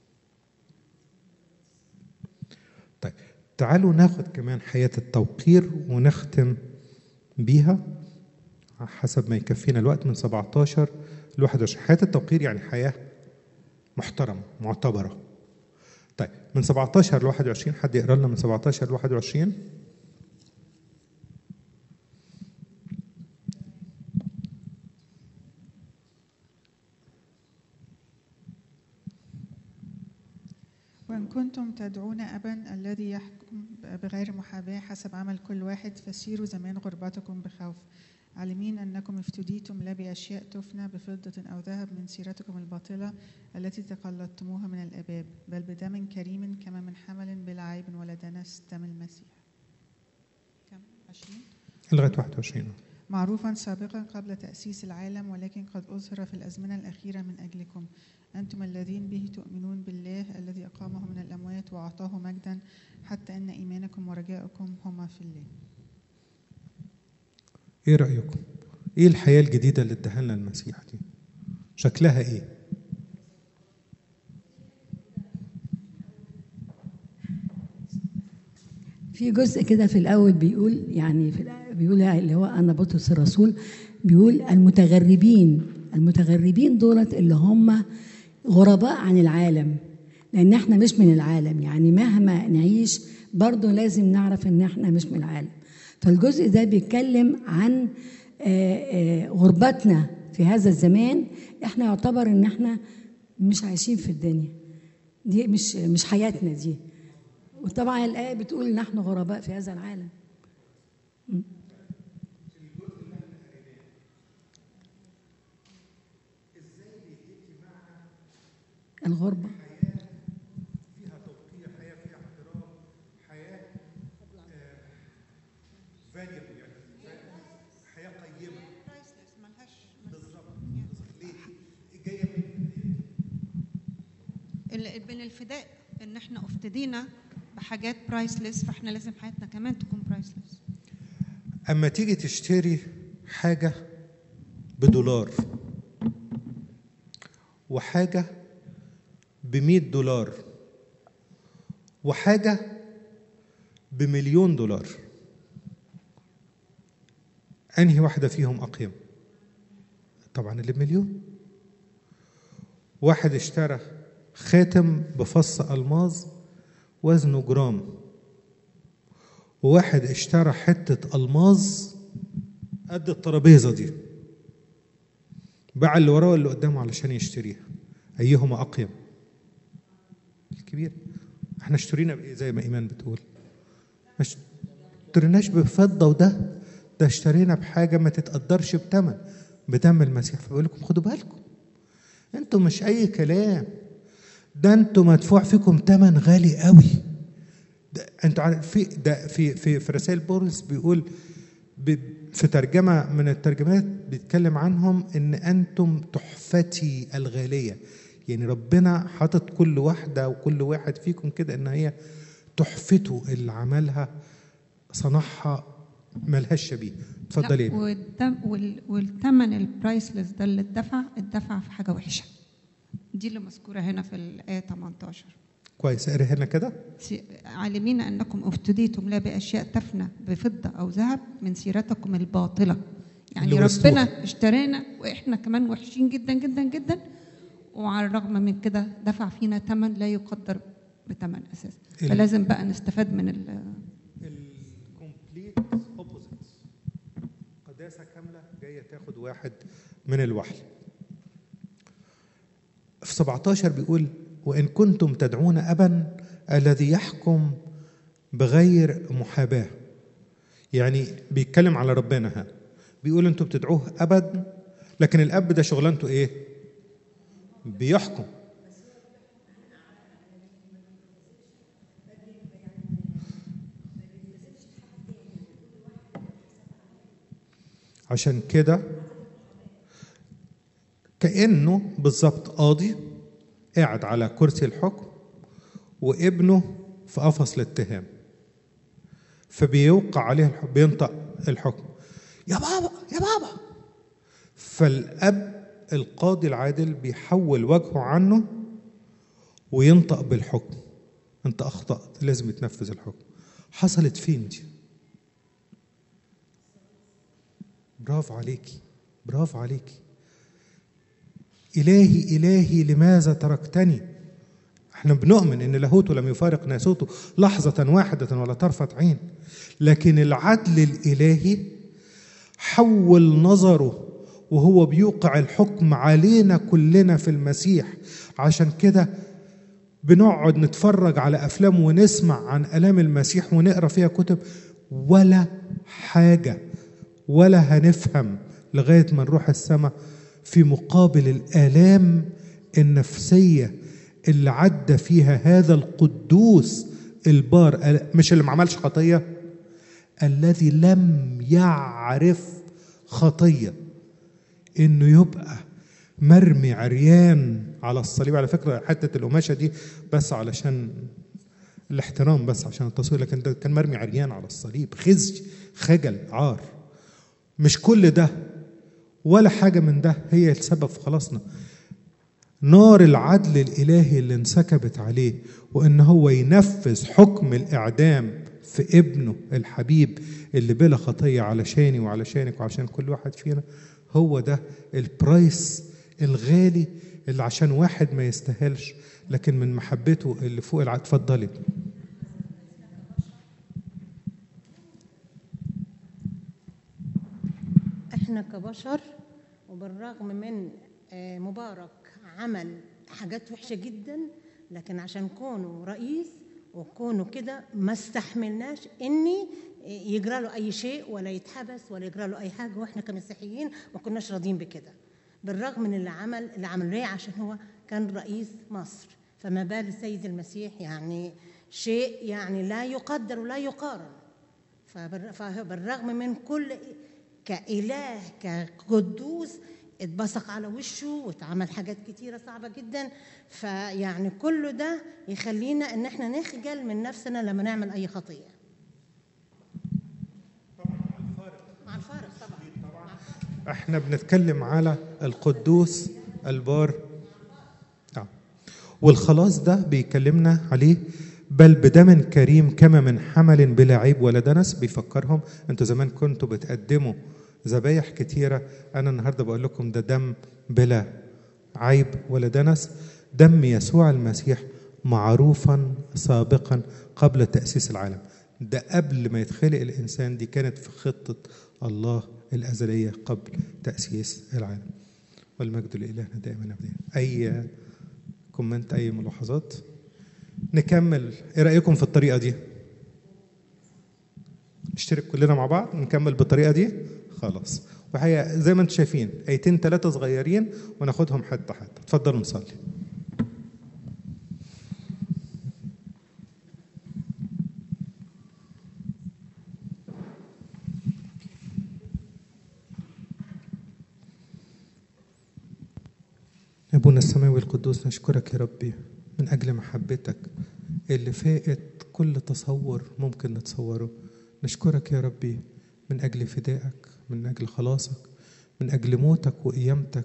طيب تعالوا ناخد كمان حياة التوقير ونختم بيها حسب ما يكفينا الوقت من 17 ل 21 حياة التوقير يعني حياة محترمة معتبرة طيب من 17 ل 21 حد يقرا لنا من 17 ل 21 وإن كنتم تدعون أبا الذي يحكم بغير محاباة حسب عمل كل واحد فسيروا زمان غربتكم بخوف عالمين أنكم افتديتم لا بأشياء تفنى بفضة أو ذهب من سيرتكم الباطلة التي تقلدتموها من الآباب بل بدم كريم كما من حمل بلا عيب ولا دنس دم المسيح كم؟ عشرين لغاية 21 معروفا سابقا قبل تأسيس العالم ولكن قد أظهر في الأزمنة الأخيرة من أجلكم أنتم الذين به تؤمنون بالله الذي أقامه من الأموات وأعطاه مجدا حتى أن إيمانكم ورجاؤكم هما في الله ايه رأيكم؟ ايه الحياة الجديدة اللي اداها لنا المسيح دي؟ شكلها ايه؟ في جزء كده في الاول بيقول يعني في الأ- بيقول اللي هو انا بطرس الرسول بيقول المتغربين المتغربين دولت اللي هم غرباء عن العالم لان احنا مش من العالم يعني مهما نعيش برضه لازم نعرف ان احنا مش من العالم فالجزء ده بيتكلم عن آه، آه، غربتنا في هذا الزمان احنا يعتبر ان احنا مش عايشين في الدنيا دي مش مش حياتنا دي وطبعا الآية بتقول نحن غرباء في هذا العالم الغربة فيها توقير حياه فيها احترام حياه فاليبل يعني حياه قيمه بالظبط ليه؟ جايه من ال- من الفداء ان احنا افتدينا بحاجات برايسلس فاحنا لازم حياتنا كمان تكون برايسلس اما تيجي تشتري حاجه بدولار وحاجه ب دولار وحاجه بمليون دولار انهي واحده فيهم اقيم طبعا اللي بمليون واحد اشترى خاتم بفص الماظ وزنه جرام وواحد اشترى حتة ألماظ قد الترابيزة دي باع اللي وراه واللي قدامه علشان يشتريها أيهما أقيم الكبير احنا اشترينا بإيه زي ما إيمان بتقول ما اشتريناش بفضة وده ده اشترينا بحاجة ما تتقدرش بتمن بدم المسيح فبقول لكم خدوا بالكم انتوا مش أي كلام ده انتوا مدفوع فيكم تمن غالي قوي ده انتوا عارف في ده في في في رسائل بولس بيقول ب- في ترجمه من الترجمات بيتكلم عنهم ان انتم تحفتي الغاليه يعني ربنا حاطط كل واحده وكل واحد فيكم كده ان هي تحفته اللي عملها صنعها ملهاش شبيه اتفضلي لا، والدم وال- والثمن البرايسلس ده اللي اتدفع اتدفع في حاجه وحشه دي اللي مذكوره هنا في الايه 18 كويس اقري هنا كده سي- عالمين انكم افتديتم لا باشياء تفنى بفضه او ذهب من سيرتكم الباطله يعني اللي ورثتوها. ربنا اشترانا واحنا كمان وحشين جدا جدا جدا وعلى الرغم من كده دفع فينا ثمن لا يقدر بثمن اساسا ال- فلازم بقى نستفاد من ال- الكومبليت اوبوزيتس قداسه كامله جايه تاخد واحد من الوحل في 17 بيقول وان كنتم تدعون ابا الذي يحكم بغير محاباه يعني بيتكلم على ربنا ها بيقول انتم بتدعوه ابد لكن الاب ده شغلانته ايه بيحكم عشان كده كأنه بالظبط قاضي قاعد على كرسي الحكم وابنه في قفص الاتهام فبيوقع عليه الحكم بينطق الحكم يا بابا يا بابا فالاب القاضي العادل بيحول وجهه عنه وينطق بالحكم انت اخطات لازم يتنفذ الحكم حصلت فين دي برافو عليكي برافو عليكي إلهي إلهي لماذا تركتني احنا بنؤمن ان لاهوته لم يفارق ناسوته لحظة واحدة ولا طرفة عين لكن العدل الإلهي حول نظره وهو بيوقع الحكم علينا كلنا في المسيح عشان كده بنقعد نتفرج على افلام ونسمع عن الام المسيح ونقرا فيها كتب ولا حاجه ولا هنفهم لغايه ما نروح السماء في مقابل الالام النفسيه اللي عدى فيها هذا القدوس البار مش اللي ما عملش خطيه الذي لم يعرف خطيه انه يبقى مرمي عريان على الصليب على فكره حته القماشه دي بس علشان الاحترام بس عشان التصوير لكن ده كان مرمي عريان على الصليب خزي خجل عار مش كل ده ولا حاجه من ده هي السبب في خلاصنا نار العدل الالهي اللي انسكبت عليه وان هو ينفذ حكم الاعدام في ابنه الحبيب اللي بلا خطيه علشاني وعلشانك وعشان كل واحد فينا هو ده البرايس الغالي اللي عشان واحد ما يستاهلش لكن من محبته اللي فوق العدل اتفضلي احنا كبشر وبالرغم من آه، مبارك عمل حاجات وحشه جدا لكن عشان كونه رئيس وكونه كده ما استحملناش اني يجرى له اي شيء ولا يتحبس ولا يجرى له اي حاجه واحنا كمسيحيين ما كناش راضيين بكده بالرغم من اللي عمل اللي عمله ليه عشان هو كان رئيس مصر فما بال السيد المسيح يعني شيء يعني لا يقدر ولا يقارن فبال- فبالرغم من كل كإله كقدوس اتبصق على وشه واتعمل حاجات كتيرة صعبة جدا فيعني كل ده يخلينا ان احنا نخجل من نفسنا لما نعمل اي خطية مع الفارق طبعا احنا بنتكلم على القدوس البار آه. والخلاص ده بيكلمنا عليه بل بدم كريم كما من حمل بلا عيب ولا دنس بيفكرهم انتوا زمان كنتوا بتقدموا ذبايح كتيرة أنا النهاردة بقول لكم ده دم بلا عيب ولا دنس دم يسوع المسيح معروفا سابقا قبل تأسيس العالم ده قبل ما يتخلق الإنسان دي كانت في خطة الله الأزلية قبل تأسيس العالم والمجد لإلهنا دائما أبدا أي كومنت أي ملاحظات نكمل إيه رأيكم في الطريقة دي نشترك كلنا مع بعض نكمل بالطريقة دي خلاص وحقيقة زي ما انتم شايفين ايتين ثلاثة صغيرين وناخدهم حتة حتة اتفضلوا نصلي أبونا السماوي القدوس نشكرك يا ربي من أجل محبتك اللي فائت كل تصور ممكن نتصوره نشكرك يا ربي من أجل فدائك من أجل خلاصك من أجل موتك وقيامتك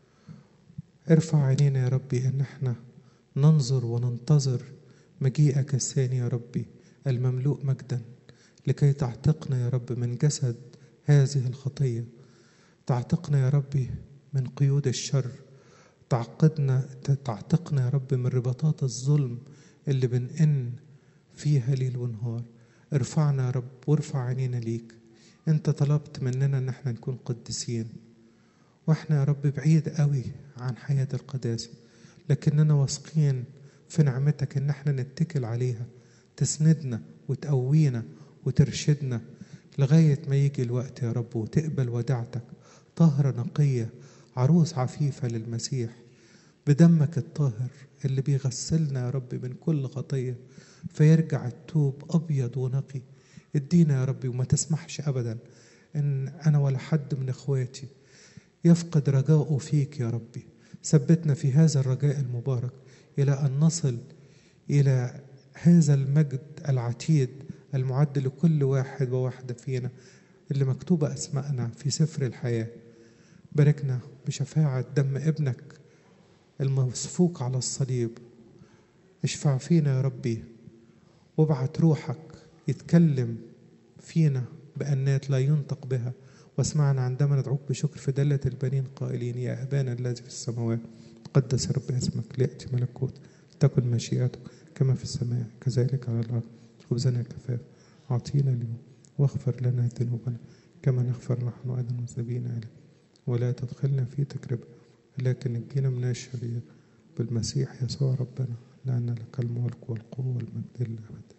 ارفع عينينا يا ربي إن احنا ننظر وننتظر مجيئك الثاني يا ربي المملوء مجدا لكي تعتقنا يا رب من جسد هذه الخطية تعتقنا يا ربي من قيود الشر تعقدنا تعتقنا يا رب من رباطات الظلم اللي بنئن فيها ليل ونهار ارفعنا يا رب وارفع عينينا ليك انت طلبت مننا ان احنا نكون قديسين واحنا يا رب بعيد قوي عن حياة القداسة لكننا واثقين في نعمتك ان احنا نتكل عليها تسندنا وتقوينا وترشدنا لغاية ما يجي الوقت يا رب وتقبل وداعتك طهرة نقية عروس عفيفة للمسيح بدمك الطاهر اللي بيغسلنا يا رب من كل خطية فيرجع التوب أبيض ونقي ادينا يا ربي وما تسمحش أبدا إن أنا ولا حد من إخواتي يفقد رجاؤه فيك يا ربي ثبتنا في هذا الرجاء المبارك إلى أن نصل إلى هذا المجد العتيد المعد لكل واحد وواحدة فينا اللي مكتوبة أسماءنا في سفر الحياة باركنا بشفاعة دم ابنك المسفوك على الصليب اشفع فينا يا ربي وابعت روحك يتكلم فينا بأنات لا ينطق بها واسمعنا عندما ندعوك بشكر في دلة البنين قائلين يا أبانا الذي في السماوات تقدس يا رب اسمك ليأتي ملكوت تكن مشيئتك كما في السماء كذلك على الأرض خبزنا الكفاف أعطينا اليوم واغفر لنا ذنوبنا كما نغفر نحن أيضا المذنبين إليك ولا تدخلنا في تجربة لكن نجينا من الشرير بالمسيح يسوع ربنا لأن لك الملك والقوة والمجد للأبد